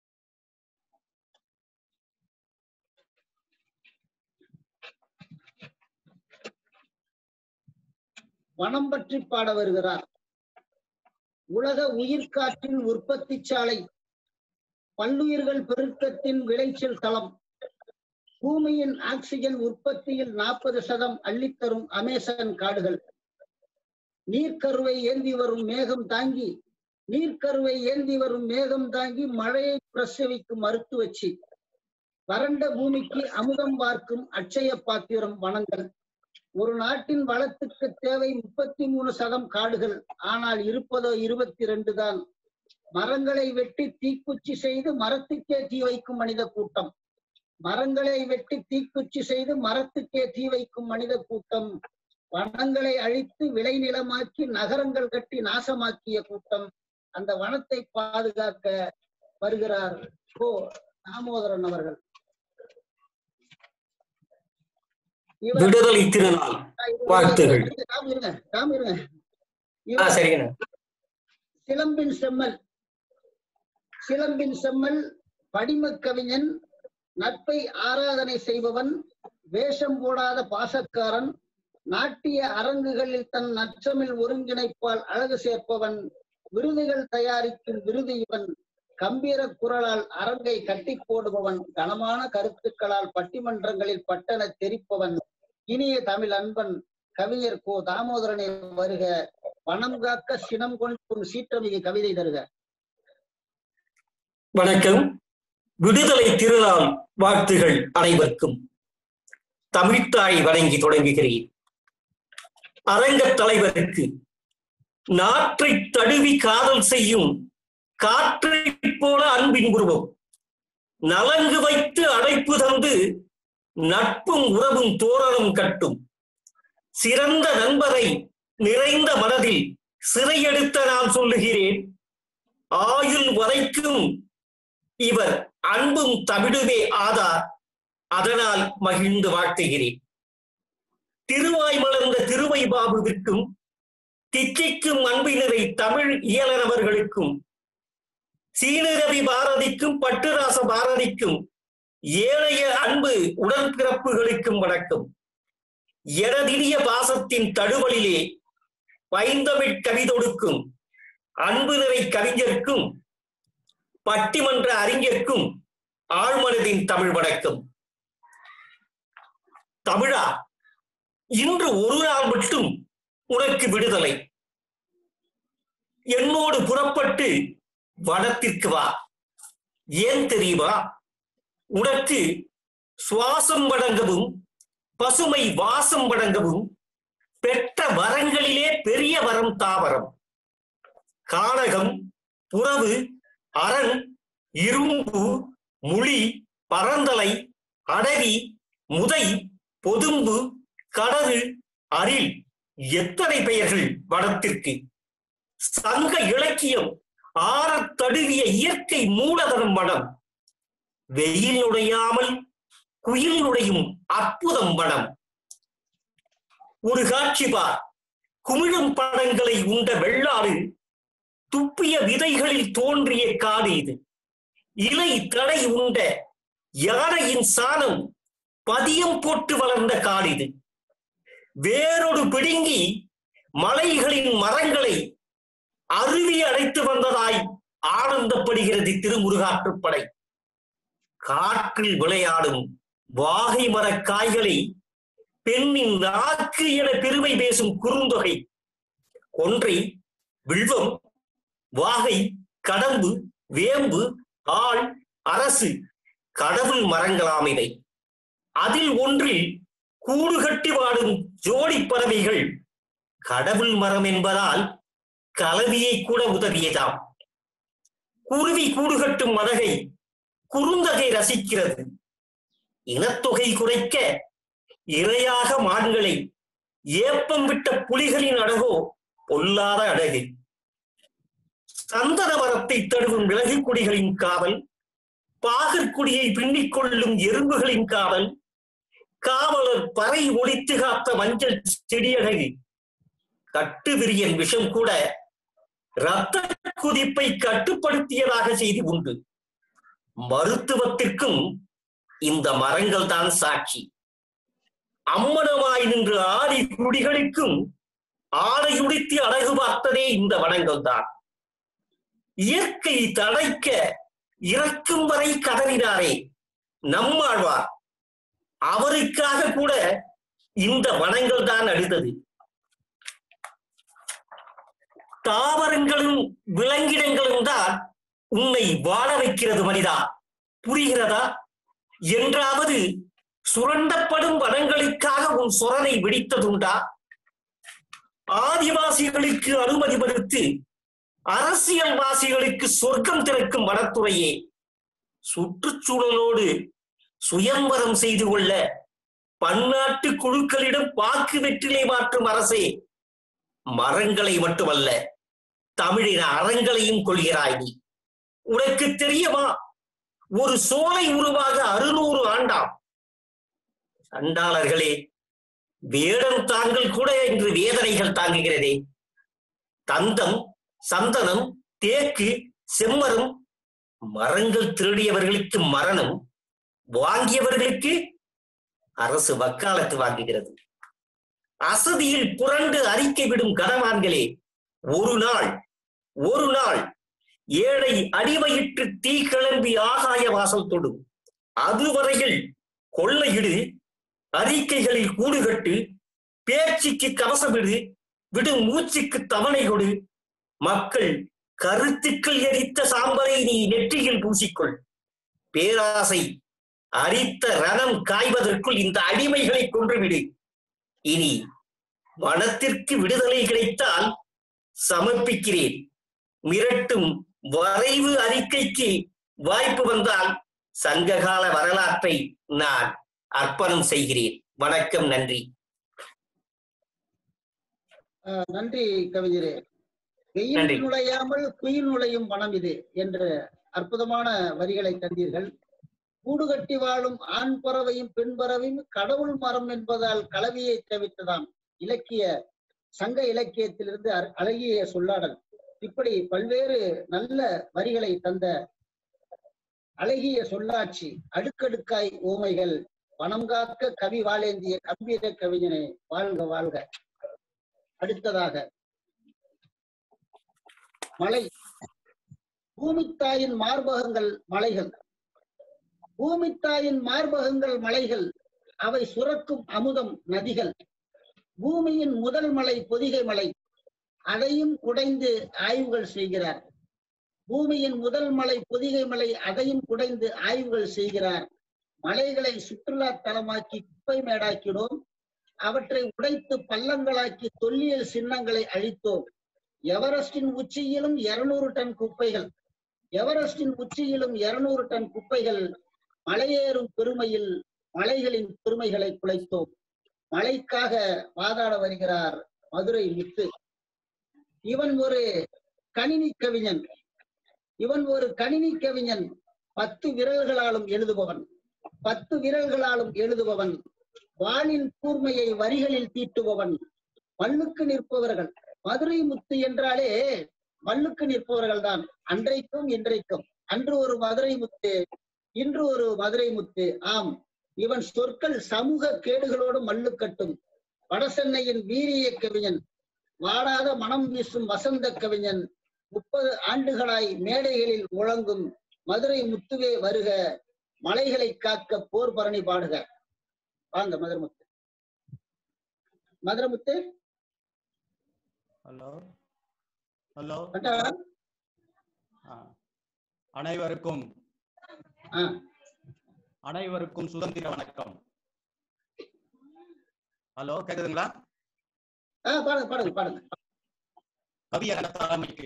வனம் பற்றி பாட வருகிறார் உலக உயிர்காற்றின் உற்பத்தி சாலை பல்லுயிர்கள் பெருக்கத்தின் விளைச்சல் தளம் பூமியின் ஆக்சிஜன் உற்பத்தியில் நாற்பது சதம் அள்ளித்தரும் அமேசான் காடுகள் நீர்க்கருவை ஏந்தி வரும் மேகம் தாங்கி நீர்க்கருவை ஏந்தி வரும் மேகம் தாங்கி மழையை பிரசவிக்கும் மருத்துவச்சி வறண்ட பூமிக்கு அமுதம் பார்க்கும் அட்சய பாத்திரம் வனங்கள் ஒரு நாட்டின் வளத்துக்கு தேவை முப்பத்தி மூணு சதம் காடுகள் ஆனால் இருப்பதோ இருபத்தி ரெண்டு தான் மரங்களை வெட்டி தீக்குச்சி செய்து மரத்துக்கே தீ வைக்கும் மனித கூட்டம் மரங்களை வெட்டி தீக்குச்சி செய்து மரத்துக்கே தீ வைக்கும் மனித கூட்டம் வனங்களை அழித்து விளைநிலமாக்கி நகரங்கள் கட்டி நாசமாக்கிய கூட்டம் அந்த வனத்தை பாதுகாக்க வருகிறார் கோ தாமோதரன் அவர்கள் இவர் விடுதலை திருநாள் வாழ்த்துகள் ராம் இருங்க ராம் இருங்க ஆ இவர் சரிங்கண்ணா சிலம்பின் செம்மல் சிலம்பின் செம்மல் படிமக் கவிஞன் நட்பை ஆராதனை செய்பவன் வேஷம் போடாத பாசக்காரன் நாட்டிய அரங்குகளில் தன் நற்றமிழ் ஒருங்கிணைப்பால் அழகு சேர்ப்பவன் விருதுகள் தயாரிக்கும் விருது இவன் கம்பீர குரலால் அரங்கை கட்டி போடுபவன் கனமான கருத்துக்களால் பட்டிமன்றங்களில் பட்டன தெரிப்பவன் இனிய தமிழ் அன்பன் கவிஞர் கோ தாமோதரனை வருக வனம் காக்க சினம் கொண்டு சீற்றமிகு கவிதை தருக வணக்கம் விடுதலை திருநாள் வாழ்த்துகள் அனைவருக்கும் தமிழ்த்தாய் வணங்கி தொடங்குகிறேன் அரங்கத் தலைவருக்கு நாற்றை தழுவி காதல் செய்யும் காற்றைப் போல அன்பின் உருவம் நலங்கு வைத்து அடைப்பு தந்து நட்பும் உறவும் தோரணம் கட்டும் சிறந்த நண்பரை நிறைந்த மனதில் சிறையெடுத்த நான் சொல்லுகிறேன் ஆயுள் வரைக்கும் இவர் அன்பும் தமிழுமே ஆதார் அதனால் மகிழ்ந்து வாழ்த்துகிறேன் திருவாய் மலர்ந்த திருவை பாபுவிற்கும் தித்திக்கும் அன்பினரை தமிழ் இயலனவர்களுக்கும் சீனரவி பாரதிக்கும் பட்டுராச பாரதிக்கும் ஏழைய அன்பு உடன்பிறப்புகளுக்கும் வணக்கம் எனதினிய பாசத்தின் தழுவலிலே பைந்தமிழ் கவிதொடுக்கும் அன்பு நிறை கவிஞருக்கும் பட்டிமன்ற அறிஞர்க்கும் ஆழ்மனதின் தமிழ் வணக்கம் தமிழா இன்று ஒரு நாள் மட்டும் உனக்கு விடுதலை என்னோடு புறப்பட்டு வனத்திற்கு வா ஏன் தெரியுமா உனக்கு சுவாசம் வழங்கவும் பசுமை வாசம் வழங்கவும் பெற்ற வரங்களிலே பெரிய வரம் தாவரம் கானகம் புறவு அரண் இரும்பு முளி பரந்தலை அடவி முதை பொதும்பு கடறு அரில் எத்தனை பெயர்கள் வடத்திற்கு சங்க இலக்கியம் ஆறத் தழுவிய இயற்கை மூலதனம் வடம் வெயில் நுழையாமல் குயில் நுழையும் அற்புதம் வடம் ஒரு காட்சி பார் குமிழும் படங்களை உண்ட வெள்ளாறு துப்பிய விதைகளில் தோன்றிய காடு இது இலை தடை உண்ட யானையின் சாணம் பதியம் போட்டு வளர்ந்த காடு இது வேரோடு பிடுங்கி மலைகளின் மரங்களை அருவி அடைத்து வந்ததாய் ஆனந்தப்படுகிறது திருமுருகாற்றுப்படை காற்றில் விளையாடும் வாகை மரக் காய்களை பெண்ணின் நாக்கு என பெருமை பேசும் குறுந்தொகை கொன்றை வில்வம் வாகை கடம்பு வேம்பு ஆள் அரசு கடவுள் மரங்களாம் இவை அதில் ஒன்றில் கூடு கட்டி வாடும் ஜோடி பறவைகள் கடவுள் மரம் என்பதால் கலவியை கூட உதவியதாம் குருவி கூடு கட்டும் மதகை குறுந்தகை ரசிக்கிறது இனத்தொகை குறைக்க இரையாக மான்களை ஏப்பம் விட்ட புலிகளின் அழகோ பொல்லாத அழகு சந்தன மரத்தை தழுவும் விலகு கொடிகளின் காவல் பாகற்குடியை பின்னிக் கொள்ளும் எறும்புகளின் காவல் காவலர் பறை ஒழித்து காத்த மஞ்சள் செடியழகு கட்டுவிரியன் விஷம் கூட இரத்த குதிப்பை கட்டுப்படுத்தியதாக செய்தி உண்டு மருத்துவத்திற்கும் இந்த மரங்கள் தான் சாட்சி அம்மனமாய் நின்று ஆடி குடிகளுக்கும் ஆடையுடித்து அழகு பார்த்ததே இந்த வனங்கள் தான் இயற்கை தடைக்க இறக்கும் வரை கதறினாரே நம்மாழ்வார் அவருக்காக கூட இந்த வனங்கள் தான் அழுதது தாவரங்களும் விலங்கிடங்களும் தான் உன்னை வாழ வைக்கிறது மனிதா புரிகிறதா என்றாவது சுரண்டப்படும் வனங்களுக்காக உன் சொரனை வெடித்ததுண்டா ஆதிவாசிகளுக்கு அனுமதி மறுத்து அரசியல்வாசிகளுக்கு சொர்க்கம் திறக்கும் வனத்துறையே சுற்றுச்சூழலோடு சுயம்பரம் செய்து கொள்ள பன்னாட்டு குழுக்களிடம் வாக்கு வெற்றிலை மாற்றும் அரசே மரங்களை மட்டுமல்ல தமிழின அறங்களையும் கொள்கிறாய் நீ உனக்கு தெரியுமா ஒரு சோலை உருவாக அறுநூறு ஆண்டாம் சண்டாளர்களே வேடம் தாங்கள் கூட இன்று வேதனைகள் தாங்குகிறதே தந்தம் சந்தனம் தேக்கு செம்மரம் மரங்கள் திருடியவர்களுக்கு மரணம் வாங்கியவர்களுக்கு அரசு வக்காலத்து வாங்குகிறது அசதியில் புரண்டு அறிக்கை விடும் கனவான்களே ஒரு நாள் ஒரு நாள் ஏழை அடிமையிட்டு தீ கிளம்பி ஆகாய வாசல் தொடும் அதுவரையில் கொள்ளையிடு அறிக்கைகளில் கூடுகட்டு பேச்சுக்கு கவசமிடு விடும் மூச்சுக்கு தவணை கொடு மக்கள் கருத்துக்கள் எரித்த சாம்பரை நீ நெற்றியில் பூசிக்கொள் பேராசை அரித்த ரணம் காய்வதற்குள் இந்த அடிமைகளை கொன்றுவிடு இனி வனத்திற்கு விடுதலை கிடைத்தால் சமர்ப்பிக்கிறேன் மிரட்டும் வரைவு அறிக்கைக்கு வாய்ப்பு வந்தால் சங்ககால வரலாற்றை நான் அர்ப்பணம் செய்கிறேன் வணக்கம் நன்றி ஆஹ் நன்றி கவிஞரே வெயில் நன்றி. நுழையாமல் குயில் நுழையும் வனம் இது என்ற அற்புதமான வரிகளை தந்தீர்கள் கூடு கட்டி வாழும் ஆண் பறவையும் பெண் பறவையும் கடவுள் மரம் என்பதால் கலவியை தவிர்த்ததாம் இலக்கிய சங்க இலக்கியத்திலிருந்து அர- அழகிய சொல்லாடல் இப்படி பல்வேறு நல்ல வரிகளை தந்த அழகிய சொல்லாட்சி அடுக்கடுக்காய் ஓமைகள் வனம் காக்க கவி வாழேந்திய கம்பீர கவிஞனே வாழ்க வாழ்க அடுத்ததாக மலை பூமித்தாயின் மார்பகங்கள் மலைகள் பூமித்தாயின் மார்பகங்கள் மலைகள் அவை சுரக்கும் அமுதம் நதிகள் பூமியின் முதல் மலை பொதிகை மலை அதையும் குடைந்து ஆய்வுகள் செய்கிறார் பூமியின் முதல் மலை பொதிகை மலை அதையும் குடைந்து ஆய்வுகள் செய்கிறார் மலைகளை சுற்றுலா தலமாக்கி குப்பை மேடாக்கினோம் அவற்றை உடைத்து பள்ளங்களாக்கி தொல்லியல் சின்னங்களை அழித்தோம் எவரெஸ்டின் உச்சியிலும் இருநூறு டன் குப்பைகள் எவரெஸ்டின் உச்சியிலும் இருநூறு டன் குப்பைகள் மலையேறும் பெருமையில் மலைகளின் பெருமைகளை குலைத்தோம் மலைக்காக வாதாட வருகிறார் மதுரை முத்து இவன் ஒரு கணினி கவிஞன் இவன் ஒரு கணினி கவிஞன் பத்து விரல்களாலும் எழுதுபவன் பத்து விரல்களாலும் எழுதுபவன் வாளின் கூர்மையை வரிகளில் தீட்டுபவன் மண்ணுக்கு நிற்பவர்கள் மதுரை முத்து என்றாலே மண்ணுக்கு நிற்பவர்கள் தான் அன்றைக்கும் இன்றைக்கும் அன்று ஒரு மதுரை முத்து இன்று ஒரு மதுரை முத்து ஆம் இவன் சொற்கள் சமூக கேடுகளோடு மல்லுக்கட்டும் வடசென்னையின் வீரிய கவிஞன் வாடாத மனம் வீசும் வசந்த கவிஞன் முப்பது ஆண்டுகளாய் மேடைகளில் முழங்கும் மதுரை முத்துவே வருக மலைகளை காக்க போர் பரணி பாடுக வாங்க மதுரமுத்து மதுரமுத்து ஹலோ ஹலோ வந்தாளா? அனைவருக்கும் ஆ. அனைவருக்கும் சுதந்திர வணக்கம் ஹலோ கேக்குதுங்களா ஆ பாடுங்க பாடுங்க பாடுங்க கவியரங்க தலைமைக்கு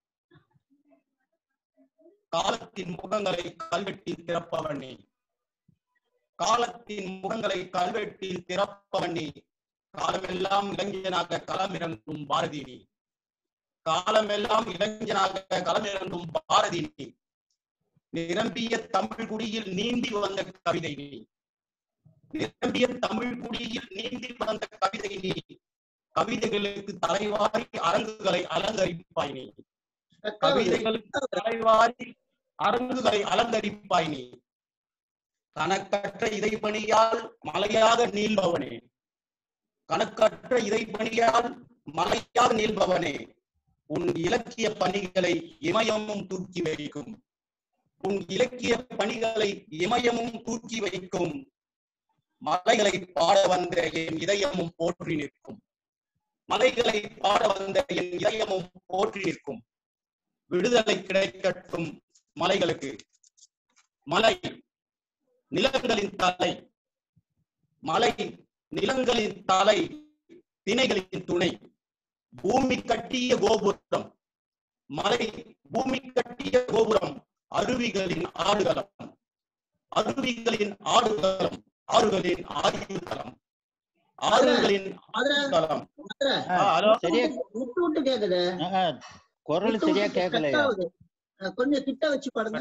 காலத்தின் முகங்களை கல்வெட்டில் திறப்பவன் நீ காலத்தின் முகங்களை கல்வெட்டில் திறப்பவன் நீ காலமெல்லாம் இளைஞனாக களமிறங்கும் பாரதி நீ காலமெல்லாம் இளைஞனாக களமிறங்கும் பாரதி நீ நிரம்பிய தமிழ் குடியில் நீந்தி வந்த கவிதை நீ நிரம்பிய தமிழ் குடியில் நீந்தி வந்த கவிதை நீ கவிதைகளுக்கு தலைவாரி அரங்குகளை அலங்கரிப்பாய் நீ கவிதைகளுக்கு தலைவாரி அரங்குகளை அலங்கரிப்பாய் நீ கணக்கற்ற இதைப்பணியால் மலையாக நீள்பவனே கணக்கற்ற இதைப்பணியால் மலையாக நீள்பவனே உன் இலக்கிய பணிகளை இமயமும் தூக்கி வைக்கும் உன் இலக்கிய பணிகளை இமயமும் தூக்கி வைக்கும் மலைகளை பாட வந்த என் இதயமும் போற்றி நிற்கும் மலைகளை பாட வந்த என் இதயமும் போற்றி நிற்கும் விடுதலை கிடைக்கட்டும் மலைகளுக்கு மலை நிலங்களின் தலை மலை நிலங்களின் தலை திணைகளின் துணை பூமி கட்டிய கோபுரம் மலை பூமி கட்டிய கோபுரம் அருவிகளின் ஆடுகளம் அருவிகளின் ஆடுகளம் ஆறுகளின் ஆயுதலம் ஆறுகளின் ஆடுகளம் மதுரை, ஆ, ஹலோ சரியா விட்டு விட்டு கேக்குது குரல் விட்டு சரியா விட்டு கேட்கலையா cut ஆகுது. அஹ் கொஞ்சம் கிட்ட வச்சு பாடுங்க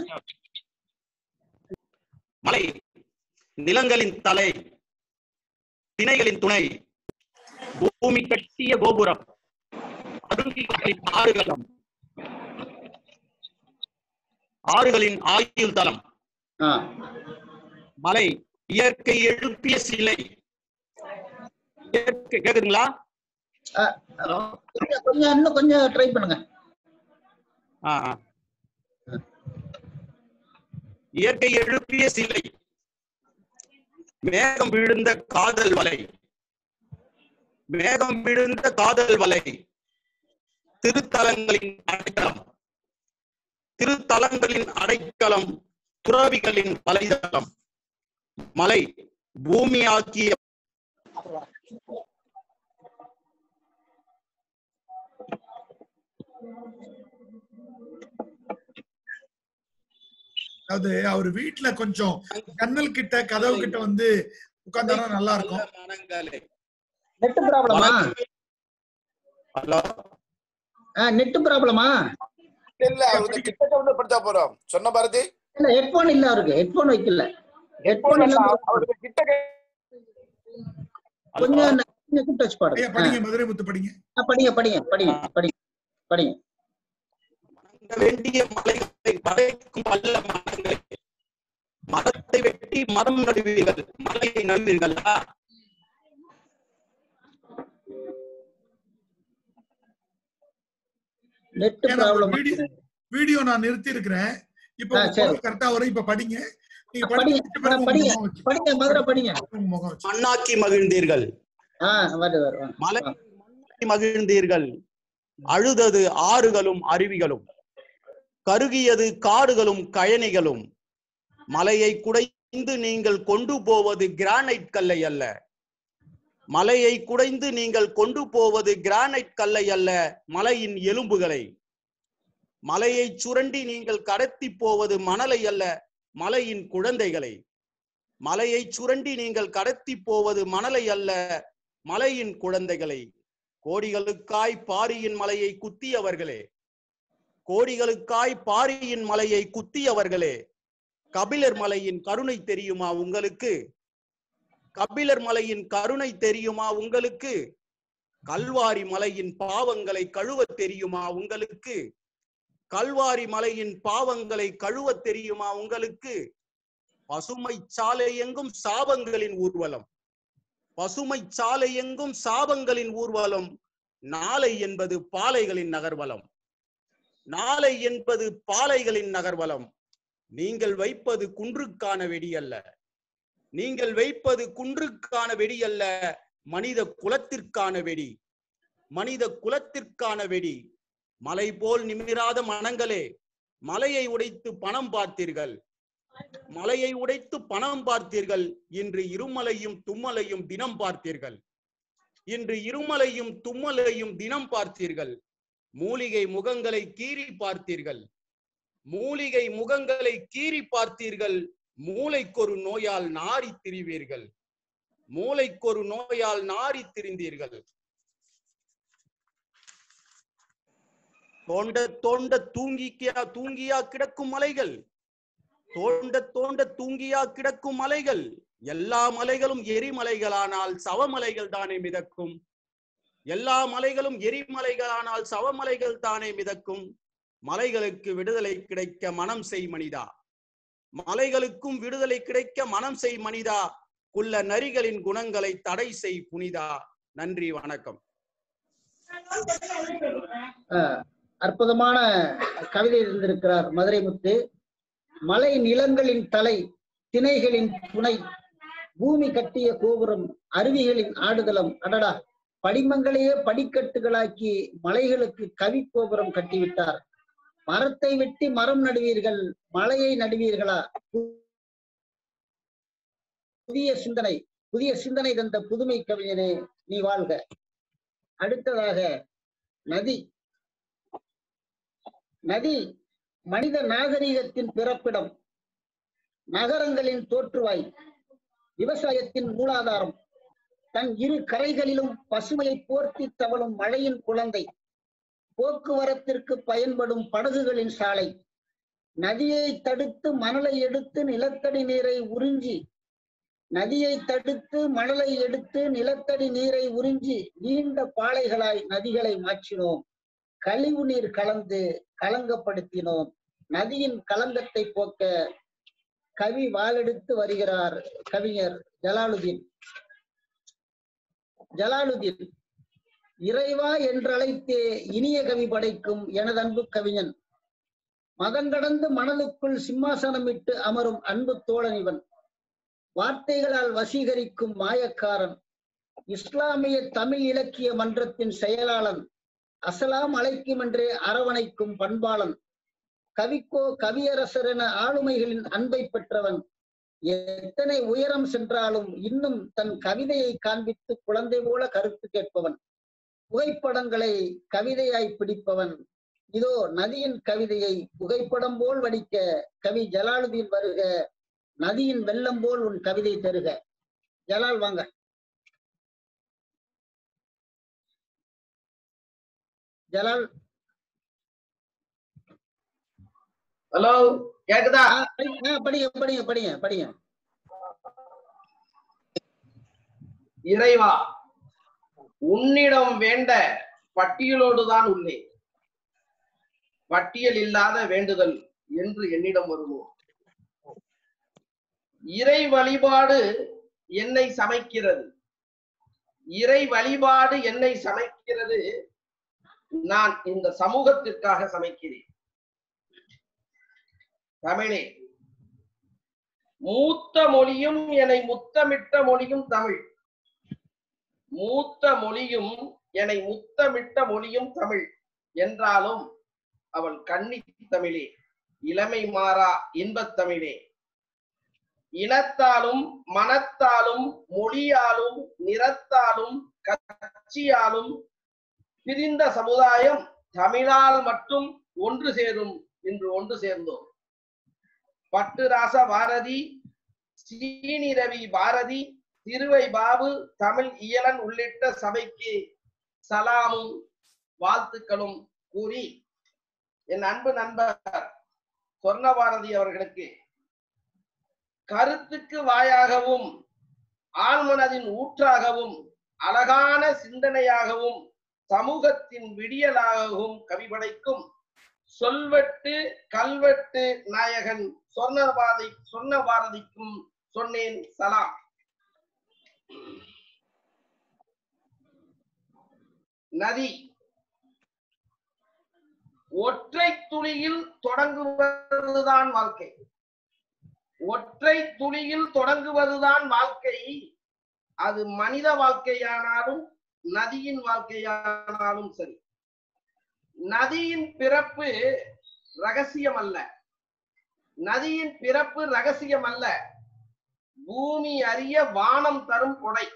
மலை நிலங்களின் தலை திணைகளின் துணை பூமி கட்டிய கோபுரம் அருவிகளின் ஆறுகளம் ஆறுகளின் ஆயுள் தலம் ஆ. மலை இயற்கை எழுப்பிய சிலை இயற்கை கேக்குதுங்களா ஹலோ கொஞ்சம் கொஞ்சம் இன்னும் கொஞ்சம் ட்ரை பண்ணுங்க ஆ, ஆ. இயற்கை எழுப்பிய சிலை மேகம் விழுந்த காதல் வலை மேகம் விழுந்த காதல் வலை திருத்தலங்களின் அடைக்கலம் திருத்தலங்களின் அடைக்கலம் துறவிகளின் வலைதளம் மலை பூமியாக்கிய அதாவது அவர் வீட்டுல கொஞ்சம் ஜன்னல் கிட்ட கதவு கிட்ட வந்து உட்கார்ந்தானா நல்லா இருக்கும் மனங்களே நெட் ப்ராப்ளமா ஹலோ நெட் ப்ராப்ளமா இல்ல அவருக்கு கிட்டக்க வந்து படிச்சா போறோம் சொன்ன பாரதி இல்ல ஹெட்போன் இல்ல அவருக்கு ஹெட்போன் வைக்கல ஹெட்போன் இல்ல அவருக்கு கிட்டக்க கொஞ்சம் கொஞ்சம் கிட்ட வச்சு ஐயா பாடுங்க படிங்க மதுரை முத்து படிங்க ஆ, படிங்க படிங்க படிங்க படிங்க படிங்க வேண்டிய மலைகளை வளைக்கும் வல்ல மரங்களே மரத்தை வெட்டி மரம் நடுவீர்கள் மலையை நடுவீர்களா நெட் ஏன்னா ப்ராப்ளம் வீடியோ வீடியோ நான் நிறுத்தி இருக்கிறேன் இப்போ ஆ, சரி. கரெக்டா வரும் இப்ப படிங்க நீங்க படிங்க படிச்சு பிறகு உங்க படிங்க முகம் வச்சு படிங்க மதுரை படிங்க உங்க முகம் வச்சு மண்ணாக்கி மகிழ்ந்தீர்கள் ஆ வருது வருது வாங்க. மலை மண்ணாக்கி மகிழ்ந்தீர்கள் அழுதது ஆறுகளும் அருவிகளும் கருகியது காடுகளும் கழனிகளும் மலையை குடைந்து நீங்கள் கொண்டு போவது கிரானைட் கல்லை அல்ல மலையை குடைந்து நீங்கள் கொண்டு போவது கிரானைட் கல்லை அல்ல மலையின் எலும்புகளை மலையை சுரண்டி நீங்கள் கடத்தி போவது மணலை அல்ல மலையின் குழந்தைகளை மலையை சுரண்டி நீங்கள் கடத்தி போவது மணலை அல்ல மலையின் குழந்தைகளை கோடிகளுக்காய் பாரியின் மலையை குத்தியவர்களே கோடிகளுக்காய் பாரியின் மலையை குத்தியவர்களே கபிலர் மலையின் கருணை தெரியுமா உங்களுக்கு கபிலர் மலையின் கருணை தெரியுமா உங்களுக்கு கல்வாரி மலையின் பாவங்களை கழுவ தெரியுமா உங்களுக்கு கல்வாரி மலையின் பாவங்களை கழுவ தெரியுமா உங்களுக்கு பசுமை சாலை எங்கும் சாபங்களின் ஊர்வலம் பசுமை சாலை எங்கும் சாபங்களின் ஊர்வலம் நாளை என்பது பாலைகளின் நகர்வலம் நாளை என்பது பாலைகளின் நகர்வலம் நீங்கள் வைப்பது குன்றுக்கான வெடி அல்ல நீங்கள் வைப்பது குன்றுக்கான வெடி அல்ல மனித குலத்திற்கான வெடி மனித குலத்திற்கான வெடி மலை போல் நிமிராத மனங்களே மலையை உடைத்து பணம் பார்த்தீர்கள் மலையை உடைத்து பணம் பார்த்தீர்கள் இன்று இருமலையும் தும்மலையும் தினம் பார்த்தீர்கள் இன்று இருமலையும் தும்மலையும் தினம் பார்த்தீர்கள் மூலிகை முகங்களை கீறி பார்த்தீர்கள் மூலிகை முகங்களை கீறி பார்த்தீர்கள் மூளைக்கொரு நோயால் நாரி திரிவீர்கள் மூளைக்கொரு நோயால் நாரி திரிந்தீர்கள் தோண்ட தோண்ட தூங்கிக்கியா தூங்கியா கிடக்கும் மலைகள் தோண்ட தோண்ட தூங்கியா கிடக்கும் மலைகள் எல்லா மலைகளும் எரிமலைகளானால் சவமலைகள் தானே மிதக்கும் எல்லா மலைகளும் எரிமலைகளானால் சவமலைகள் தானே மிதக்கும் மலைகளுக்கு விடுதலை கிடைக்க மனம் செய் மனிதா மலைகளுக்கும் விடுதலை கிடைக்க மனம் செய் மனிதா குள்ள நரிகளின் குணங்களை தடை செய் புனிதா நன்றி வணக்கம் அஹ், அற்புதமான கவிதை இருந்திருக்கிறார் மதுரை முத்து மலை நிலங்களின் தலை திணைகளின் துணை பூமி கட்டிய கோபுரம் அருவிகளின் ஆடுதலம் அடடா படிமங்களையே படிக்கட்டுகளாக்கி மலைகளுக்கு கவி கோபுரம் கட்டிவிட்டார் மரத்தை வெட்டி மரம் நடுவீர்கள் மலையை நடுவீர்களா புதிய சிந்தனை புதிய சிந்தனை தந்த புதுமை கவிஞனே நீ வாழ்க அடுத்ததாக நதி நதி மனித நாகரிகத்தின் பிறப்பிடம் நகரங்களின் தோற்றுவாய் விவசாயத்தின் மூலாதாரம் தன் இரு கரைகளிலும் பசுமையை போர்த்தி தவழும் மழையின் குழந்தை போக்குவரத்திற்கு பயன்படும் படகுகளின் சாலை நதியை தடுத்து மணலை எடுத்து நிலத்தடி நீரை உறிஞ்சி நதியை தடுத்து மணலை எடுத்து நிலத்தடி நீரை உறிஞ்சி நீண்ட பாளைகளாய் நதிகளை மாற்றினோம் கழிவு நீர் கலந்து கலங்கப்படுத்தினோம் நதியின் கலங்கத்தை போக்க கவி வாளெடுத்து வருகிறார் கவிஞர் ஜலாலுதீன் ஜலாலுதீன் இறைவா என்றழைத்தே இனிய கவி படைக்கும் எனது அன்பு கவிஞன் மதங்கடந்து மனதுக்குள் சிம்மாசனமிட்டு அமரும் அன்பு தோழன் இவன் வார்த்தைகளால் வசீகரிக்கும் மாயக்காரன் இஸ்லாமிய தமிழ் இலக்கிய மன்றத்தின் செயலாளன் அசலாம் அழைக்கும் என்றே அரவணைக்கும் பண்பாளன் கவிக்கோ கவியரசர் என ஆளுமைகளின் அன்பை பெற்றவன் எத்தனை உயரம் சென்றாலும் இன்னும் தன் கவிதையை காண்பித்து குழந்தை போல கருத்து கேட்பவன் புகைப்படங்களை கவிதையாய் பிடிப்பவன் இதோ நதியின் கவிதையை புகைப்படம் போல் வடிக்க கவி ஜலாலுதீன் வருக நதியின் வெள்ளம் போல் உன் கவிதை தருக ஜலால் வாங்க ஜலால் ஹலோ கேக்குதா ஆ, படி- ஆ, படிங்க படிங்க படிங்க படிங்க இறைவா உன்னிடம் வேண்ட பட்டியலோடுதான் உள்ளேன் பட்டியல் இல்லாத வேண்டுதல் என்று என்னிடம் வருமோ இறை வழிபாடு என்னை சமைக்கிறது இறை வழிபாடு என்னை சமைக்கிறது நான் இந்த சமூகத்திற்காக சமைக்கிறேன் தமிழே மூத்த மொழியும் என்னை முத்தமிட்ட மொழியும் தமிழ் மூத்த மொழியும் என்னை முத்தமிட்ட மொழியும் தமிழ் என்றாலும் அவள் கன்னி தமிழே இளமை மாறா இன்பத் தமிழே இனத்தாலும் மனத்தாலும் மொழியாலும் நிறத்தாலும் கட்சியாலும் பிரிந்த சமுதாயம் தமிழால் மட்டும் ஒன்று சேரும் இன்று ஒன்று சேர்ந்தோம் பட்டுராச பாரதி சீனி ரவி பாரதி திருவை பாபு தமிழ் இயலன் உள்ளிட்ட சபைக்கு சலாமும் வாழ்த்துக்களும் கூறி என் அன்பு நண்பர் சொர்ணபாரதி அவர்களுக்கு கருத்துக்கு வாயாகவும் ஆழ்மனதின் ஊற்றாகவும் அழகான சிந்தனையாகவும் சமூகத்தின் விடியலாகவும் கவிபடைக்கும் சொல்வெட்டு கல்வெட்டு நாயகன் சொர்ணபாதி சொன்ன பாரதிக்கும் சொன்னேன் சலாம் நதி ஒற்றை துளியில் தொடங்குவதுதான் வாழ்க்கை ஒற்றை துளியில் தொடங்குவதுதான் வாழ்க்கை அது மனித வாழ்க்கையானாலும் நதியின் வாழ்க்கையானாலும் சரி நதியின் பிறப்பு ரகசியம் அல்ல நதியின் பிறப்பு ரகசியம் அல்ல பூமி அறிய வானம் தரும் கொடை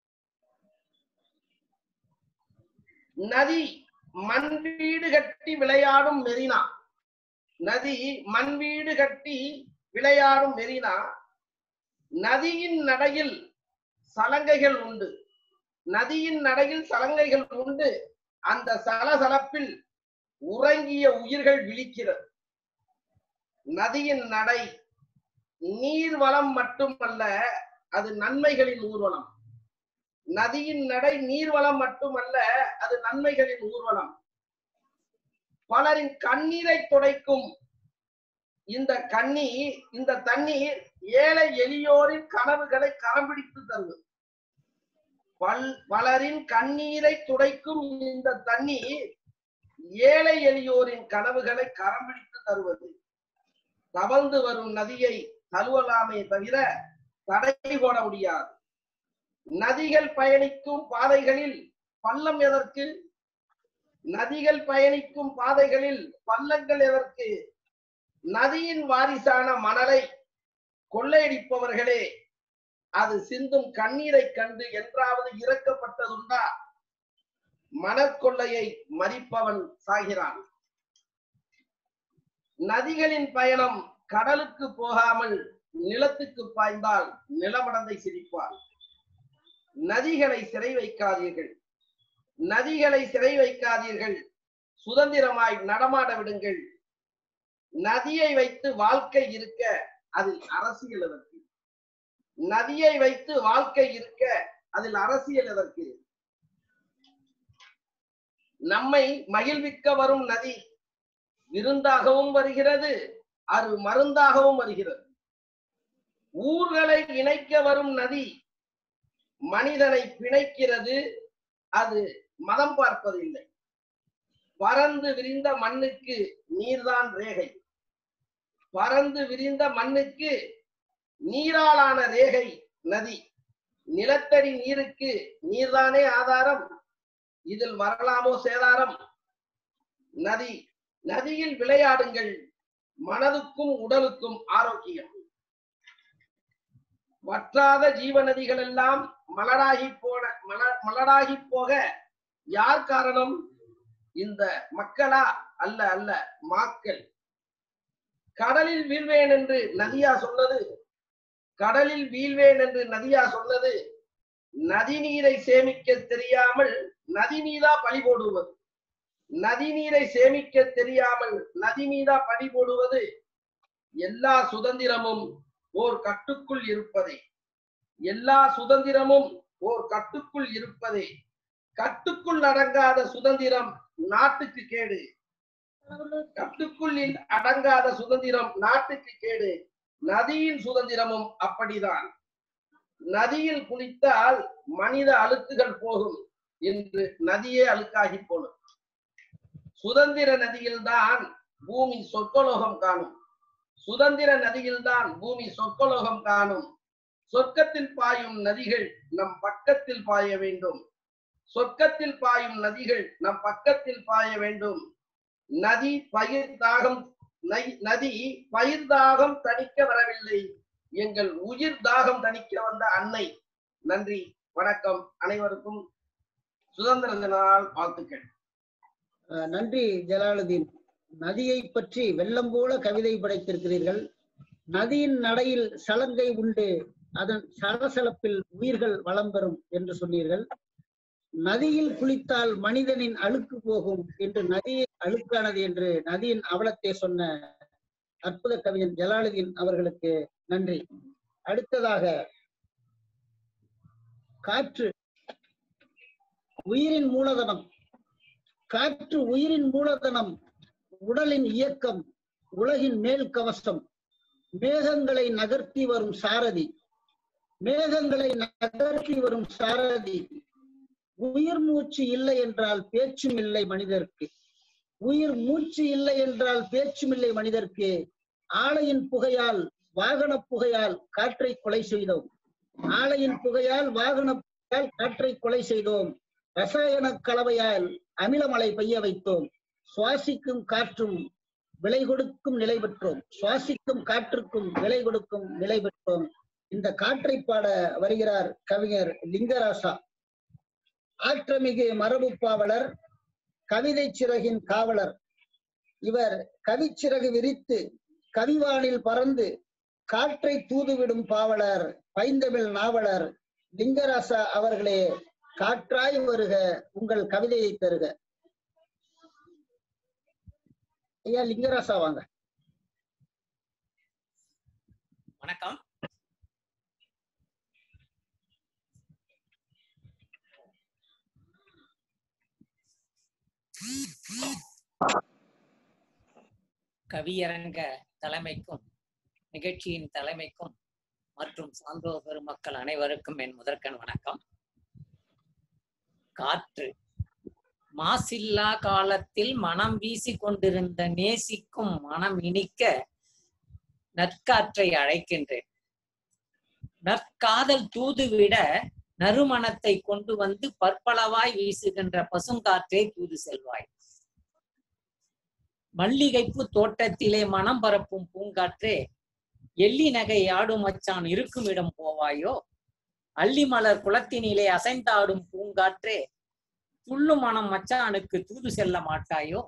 நதி மண் வீடு கட்டி விளையாடும் மெரினா நதி மண் வீடு கட்டி விளையாடும் மெரினா நதியின் நடையில் சலங்கைகள் உண்டு நதியின் நடையில் சலங்கைகள் உண்டு அந்த சலசலப்பில் உறங்கிய உயிர்கள் விழிக்கிறது நதியின் நடை நீர் வளம் மட்டுமல்ல அது நன்மைகளின் ஊர்வலம் நதியின் நடை நீர்வளம் மட்டுமல்ல அது நன்மைகளின் ஊர்வலம் பலரின் கண்ணீரை துடைக்கும் இந்த கண்ணீர் இந்த தண்ணீர் ஏழை எளியோரின் கனவுகளை கரம் பிடித்து தருவது பல் பலரின் கண்ணீரை துடைக்கும் இந்த தண்ணீர் ஏழை எளியோரின் கனவுகளை கரம் பிடித்து தருவது தவழ்ந்து வரும் நதியை தழுவலாமே தவிர தடை போட முடியாது நதிகள் பயணிக்கும் பாதைகளில் பள்ளம் எதற்கு நதிகள் பயணிக்கும் பாதைகளில் பள்ளங்கள் எதற்கு நதியின் வாரிசான மணலை கொள்ளையடிப்பவர்களே அது சிந்தும் கண்ணீரை கண்டு என்றாவது இறக்கப்பட்டதுண்டா மணற்கொள்ளையை மறிப்பவன் சாகிறான் நதிகளின் பயணம் கடலுக்கு போகாமல் நிலத்துக்கு பாய்ந்தால் நிலமடந்தை சிரிப்பார் நதிகளை சிறை வைக்காதீர்கள் நதிகளை சிறை வைக்காதீர்கள் சுதந்திரமாய் நடமாட விடுங்கள் நதியை வைத்து வாழ்க்கை இருக்க அதில் அரசியல் எதற்கு நதியை வைத்து வாழ்க்கை இருக்க அதில் அரசியல் எதற்கு நம்மை மகிழ்விக்க வரும் நதி விருந்தாகவும் வருகிறது அது மருந்தாகவும் வருகிறது ஊர்களை இணைக்க வரும் நதி மனிதனை பிணைக்கிறது அது மதம் பார்ப்பதில்லை பறந்து விரிந்த மண்ணுக்கு நீர்தான் ரேகை பறந்து விரிந்த மண்ணுக்கு நீராலான ரேகை நதி நிலத்தடி நீருக்கு நீர்தானே ஆதாரம் இதில் வரலாமோ சேதாரம் நதி நதியில் விளையாடுங்கள் மனதுக்கும் உடலுக்கும் ஆரோக்கியம் வற்றாத ஜீவ நதிகள் எல்லாம் மலராகி போன மலர் மலராகி போக யார் காரணம் இந்த மக்களா அல்ல அல்ல மாக்கள் கடலில் வீழ்வேன் என்று நதியா சொன்னது கடலில் வீழ்வேன் என்று நதியா சொன்னது நதி நீரை சேமிக்க தெரியாமல் நதி மீதா பழி போடுவது நதி நீரை சேமிக்க தெரியாமல் நதி மீதா பழி போடுவது எல்லா சுதந்திரமும் ஓர் கட்டுக்குள் இருப்பதே எல்லா சுதந்திரமும் ஓர் கட்டுக்குள் இருப்பதே கட்டுக்குள் அடங்காத சுதந்திரம் நாட்டுக்கு கேடு கட்டுக்குள் அடங்காத சுதந்திரம் நாட்டுக்கு கேடு நதியின் சுதந்திரமும் அப்படிதான் நதியில் குளித்தால் மனித அழுக்குகள் போகும் என்று நதியே அழுக்காகி போடும் சுதந்திர நதியில்தான் பூமி சொர்க்கலோகம் காணும் சுதந்திர நதியில்தான் பூமி சொர்க்கலோகம் காணும் சொர்க்கத்தில் பாயும் நதிகள் நம் பக்கத்தில் பாய வேண்டும் சொர்க்கத்தில் பாயும் நதிகள் நம் பக்கத்தில் பாய வேண்டும் நதி பயிர் தாகம் நதி பயிர் தாகம் தணிக்க வரவில்லை எங்கள் உயிர் தாகம் தணிக்க வந்த அன்னை நன்றி வணக்கம் அனைவருக்கும் சுதந்திர தின நாள் வாழ்த்துக்கள் அஹ் நன்றி ஜலாலுதீன் நதியை பற்றி வெள்ளம் போல கவிதை படைத்திருக்கிறீர்கள் நதியின் நடையில் சலங்கை உண்டு அதன் சலசலப்பில் உயிர்கள் வளம் பெறும் என்று சொன்னீர்கள் நதியில் குளித்தால் மனிதனின் அழுக்கு போகும் என்று நதியை அழுக்கானது என்று நதியின் அவலத்தை சொன்ன அற்புத கவிஞன் ஜலாலுதீன் அவர்களுக்கு நன்றி அடுத்ததாக காற்று உயிரின் மூலதனம் காற்று உயிரின் மூலதனம் உடலின் இயக்கம் உலகின் மேல் கவசம் மேகங்களை நகர்த்தி வரும் சாரதி மேகங்களை நகர்த்தி வரும் சாரதி உயிர் மூச்சு இல்லை என்றால் பேச்சும் இல்லை மனிதருக்கு உயிர் மூச்சு இல்லை என்றால் பேச்சும் இல்லை மனிதருக்கு ஆலையின் புகையால் வாகன புகையால் காற்றை கொலை செய்தோம் ஆலையின் புகையால் வாகன புகையால் காற்றை கொலை செய்தோம் ரசாயன கலவையால் அமிலமலை பெய்ய வைத்தோம் சுவாசிக்கும் காற்றும் விலை கொடுக்கும் நிலை பெற்றோம் சுவாசிக்கும் காற்றுக்கும் விலை கொடுக்கும் நிலை பெற்றோம் இந்த காற்றை பாட வருகிறார் கவிஞர் லிங்கராசா ஆற்றமிகு மரபு பாவலர் கவிதை சிறகின் காவலர் இவர் கவிச்சிறகு விரித்து கவிவானில் பறந்து காற்றை தூதுவிடும் பாவலர் பைந்தமிழ் நாவலர் லிங்கராசா அவர்களே காற்றாய் வருக உங்கள் கவிதையை தருக ஐயா லிங்கராசா வாங்க வணக்கம் கவியரங்க தலைமைக்கும் நிகழ்ச்சியின் தலைமைக்கும் மற்றும் சான்றோர் பெருமக்கள் அனைவருக்கும் என் முதற்கண் வணக்கம் காற்று மாசில்லா காலத்தில் மனம் வீசி கொண்டிருந்த நேசிக்கும் மனம் இனிக்க நற்காற்றை அழைக்கின்றேன் நற்காதல் தூதுவிட நறுமணத்தை கொண்டு வந்து பற்பளவாய் வீசுகின்ற பசுங்காற்றே தூது செல்வாய் மல்லிகைப்பூ தோட்டத்திலே மனம் பரப்பும் பூங்காற்றே எள்ளி நகை ஆடும் மச்சான் இருக்கும் இடம் போவாயோ அள்ளிமலர் குளத்தினிலே அசைந்தாடும் பூங்காற்றே துள்ளு மனம் மச்சானுக்கு தூது செல்ல மாட்டாயோ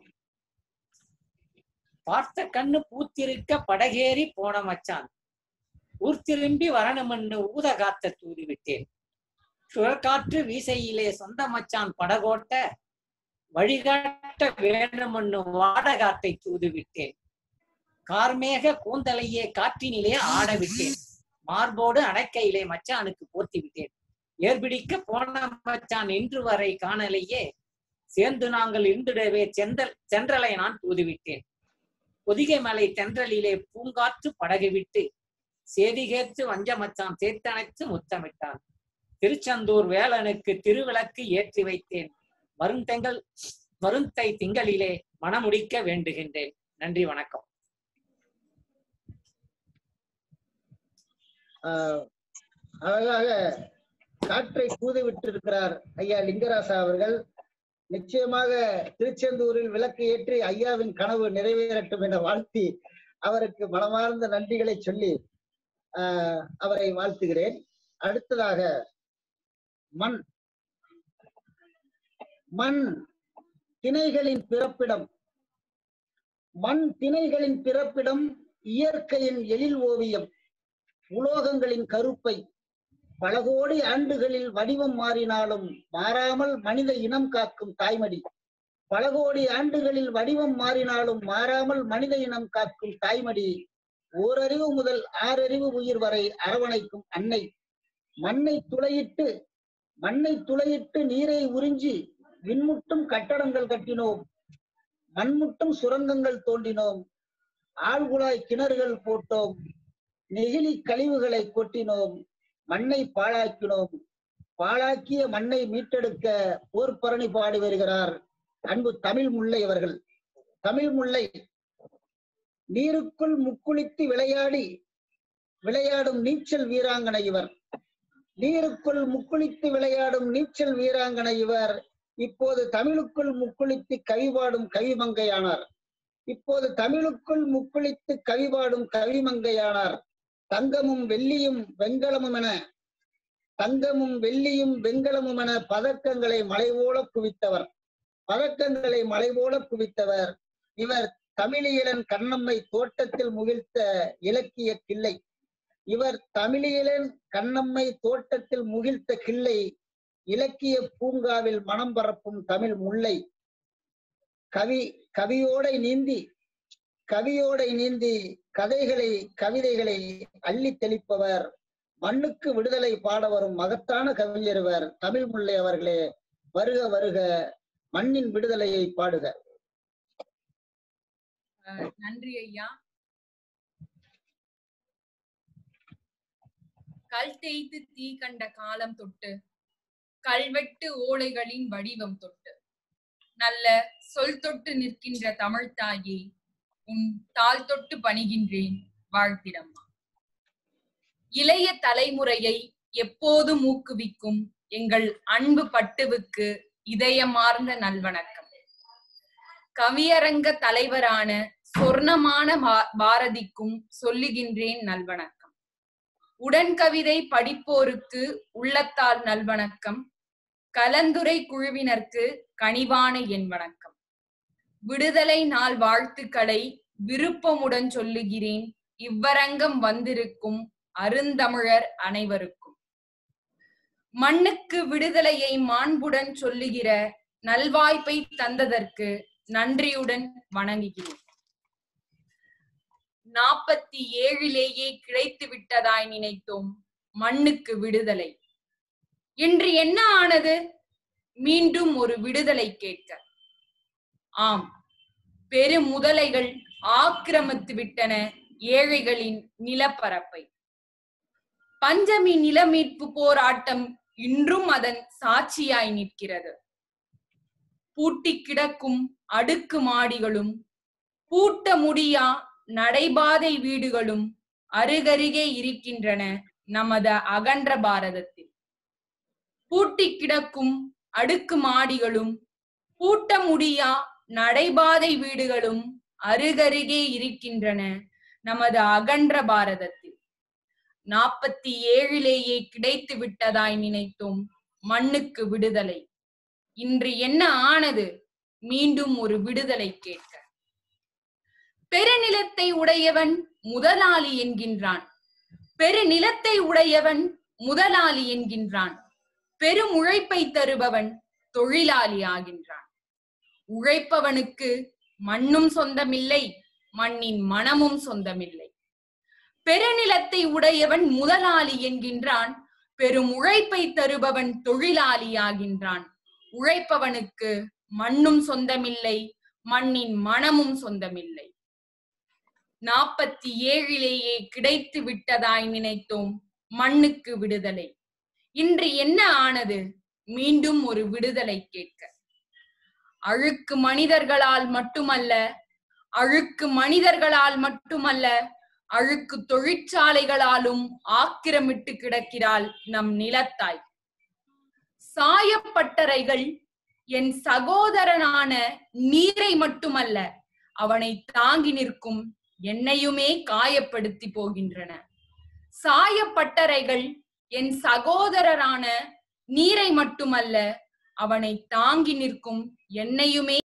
பார்த்த கண்ணு பூத்திருக்க படகேறி போன மச்சான் ஊர் திரும்பி வரணுமென்னு ஊத காத்த தூது விட்டேன் சுழற்காற்று வீசையிலே சொந்த மச்சான் படகோட்ட வழிகாட்ட வேணுமென்னு வாடகாட்டை தூது விட்டேன் கார்மேக கூந்தலையே காற்றினிலே ஆட விட்டேன் மார்போடு அடைக்கையிலே மச்சானுக்கு போர்த்தி விட்டேன் ஏர்பிடிக்க போன மச்சான் இன்று வரை காணலையே சேர்ந்து நாங்கள் இருந்திடவே செந்தல் சென்றலை நான் தூதுவிட்டேன் பொதிகை மலை தென்றலிலே பூங்காற்று படகு விட்டு சேதி கேத்து வஞ்ச மச்சான் சேர்த்தணைத்து முத்தமிட்டான் திருச்செந்தூர் வேலனுக்கு திருவிளக்கு ஏற்றி வைத்தேன் வருந்தெங்கள் வருந்தை திங்களிலே மனமுடிக்க வேண்டுகின்றேன் நன்றி வணக்கம் ஆஹ் அழகாக காற்றை கூது விட்டிருக்கிறார் ஐயா லிங்கராசா அவர்கள் நிச்சயமாக திருச்செந்தூரில் விளக்கு ஏற்றி ஐயாவின் கனவு நிறைவேறட்டும் என வாழ்த்தி அவருக்கு மனமார்ந்த நன்றிகளை சொல்லி ஆஹ் அவரை வாழ்த்துகிறேன் அடுத்ததாக மண் மண் திணைகளின் பிறப்பிடம் மண் திணைகளின் பிறப்பிடம் இயற்கையின் எழில் ஓவியம் உலோகங்களின் கருப்பை பல கோடி ஆண்டுகளில் வடிவம் மாறினாலும் மாறாமல் மனித இனம் காக்கும் தாய்மடி பல கோடி ஆண்டுகளில் வடிவம் மாறினாலும் மாறாமல் மனித இனம் காக்கும் தாய்மடி ஓரறிவு முதல் ஆறறிவு உயிர் வரை அரவணைக்கும் அன்னை மண்ணை துளையிட்டு மண்ணை துளையிட்டு நீரை உறிஞ்சி விண்முட்டும் கட்டடங்கள் கட்டினோம் மண்முட்டும் சுரங்கங்கள் தோண்டினோம் ஆழ்குழாய் கிணறுகள் போட்டோம் நெகிழி கழிவுகளை கொட்டினோம் மண்ணை பாழாக்கினோம் பாழாக்கிய மண்ணை மீட்டெடுக்க போர்ப்பரணி பாடி வருகிறார் அன்பு தமிழ் முல்லை அவர்கள் தமிழ் முல்லை நீருக்குள் முக்குளித்து விளையாடி விளையாடும் நீச்சல் வீராங்கனை இவர் நீருக்குள் முக்குளித்து விளையாடும் நீச்சல் வீராங்கனை இவர் இப்போது தமிழுக்குள் முக்குளித்து கவிபாடும் கவிமங்கையானார் இப்போது தமிழுக்குள் முக்குளித்து கவிபாடும் கவிமங்கையானார் தங்கமும் வெள்ளியும் வெண்கலமும் என தங்கமும் வெள்ளியும் வெண்கலமும் என பதக்கங்களை மலை போல குவித்தவர் பதக்கங்களை மலை போல குவித்தவர் இவர் தமிழியலன் கண்ணம்மை தோட்டத்தில் முகிழ்த்த இலக்கிய கிள்ளை இவர் தமிழியலன் கண்ணம்மை தோட்டத்தில் முகிழ்த்த கிள்ளை இலக்கிய பூங்காவில் மனம் பரப்பும் தமிழ் முல்லை கவி கவியோடை நீந்தி கவியோடை நீந்தி கதைகளை கவிதைகளை அள்ளி தெளிப்பவர் மண்ணுக்கு விடுதலை பாட வரும் மகத்தான கவிஞர்வர் தமிழ் முல்லை அவர்களே வருக வருக மண்ணின் விடுதலையை பாடுக அஹ் நன்றி ஐயா கல் தேய்த்து தீ கண்ட காலம் தொட்டு கல்வெட்டு ஓலைகளின் வடிவம் தொட்டு நல்ல சொல் தொட்டு நிற்கின்ற தமிழ் தாயே உன் தாள் தொட்டு பணிகின்றேன் வாழ்த்திடம்மா இளைய தலைமுறையை எப்போதும் ஊக்குவிக்கும் எங்கள் அன்பு பட்டுவுக்கு இதயமார்ந்த நல்வணக்கம் கவியரங்க தலைவரான சொர்ணமான பா- பாரதிக்கும் சொல்லுகின்றேன் நல்வணக்கம் உடன் கவிதை படிப்போருக்கு உள்ளத்தால் நல்வணக்கம் கலந்துரை குழுவினருக்கு கனிவான என் வணக்கம் விடுதலை நாள் வாழ்த்துக்களை விருப்பமுடன் சொல்லுகிறேன் இவ்வரங்கம் வந்திருக்கும் அருந்தமிழர் அனைவருக்கும் மண்ணுக்கு விடுதலையை மாண்புடன் சொல்லுகிற நல்வாய்ப்பை தந்ததற்கு நன்றியுடன் வணங்குகிறேன் நாற்பத்தி ஏழிலேயே கிடைத்து விட்டதாய் நினைத்தோம் மண்ணுக்கு விடுதலை இன்று என்ன ஆனது மீண்டும் ஒரு விடுதலை கேட்க ஆம் பெருமுதலைகள் ஆக்கிரமித்து விட்டன ஏழைகளின் நிலப்பரப்பை பஞ்சமி நில மீட்பு போராட்டம் இன்றும் அதன் சாட்சியாய் நிற்கிறது பூட்டி கிடக்கும் அடுக்கு மாடிகளும் பூட்ட முடியா நடைபாதை வீடுகளும் அருகருகே இருக்கின்றன நமது அகன்ற பாரதத்தில் பூட்டி கிடக்கும் அடுக்கு மாடிகளும் பூட்ட முடியா நடைபாதை வீடுகளும் அருகருகே இருக்கின்றன நமது அகன்ற பாரதத்தில் நாற்பத்தி ஏழிலேயே கிடைத்து விட்டதாய் நினைத்தோம் மண்ணுக்கு விடுதலை இன்று என்ன ஆனது மீண்டும் ஒரு விடுதலை கேட்க பெருநிலத்தை உடையவன் முதலாளி என்கின்றான் பெருநிலத்தை உடையவன் முதலாளி என்கின்றான் பெரும் உழைப்பை தருபவன் தொழிலாளி ஆகின்றான் உழைப்பவனுக்கு மண்ணும் சொந்தமில்லை மண்ணின் மனமும் சொந்தமில்லை பெருநிலத்தை உடையவன் முதலாளி என்கின்றான் பெரும் உழைப்பை தருபவன் தொழிலாளி ஆகின்றான் உழைப்பவனுக்கு மண்ணும் சொந்தமில்லை மண்ணின் மனமும் சொந்தமில்லை நாற்பத்தி ஏழிலேயே கிடைத்து விட்டதாய் நினைத்தோம் மண்ணுக்கு விடுதலை இன்று என்ன ஆனது மீண்டும் ஒரு விடுதலை கேட்க அழுக்கு மனிதர்களால் மட்டுமல்ல அழுக்கு மனிதர்களால் மட்டுமல்ல அழுக்கு தொழிற்சாலைகளாலும் ஆக்கிரமிட்டு கிடக்கிறாள் நம் நிலத்தாய் சாயப்பட்டறைகள் என் சகோதரனான நீரை மட்டுமல்ல அவனை தாங்கி நிற்கும் என்னையுமே காயப்படுத்தி போகின்றன சாயப்பட்டறைகள் என் சகோதரரான நீரை மட்டுமல்ல அவனை தாங்கி நிற்கும் என்னையுமே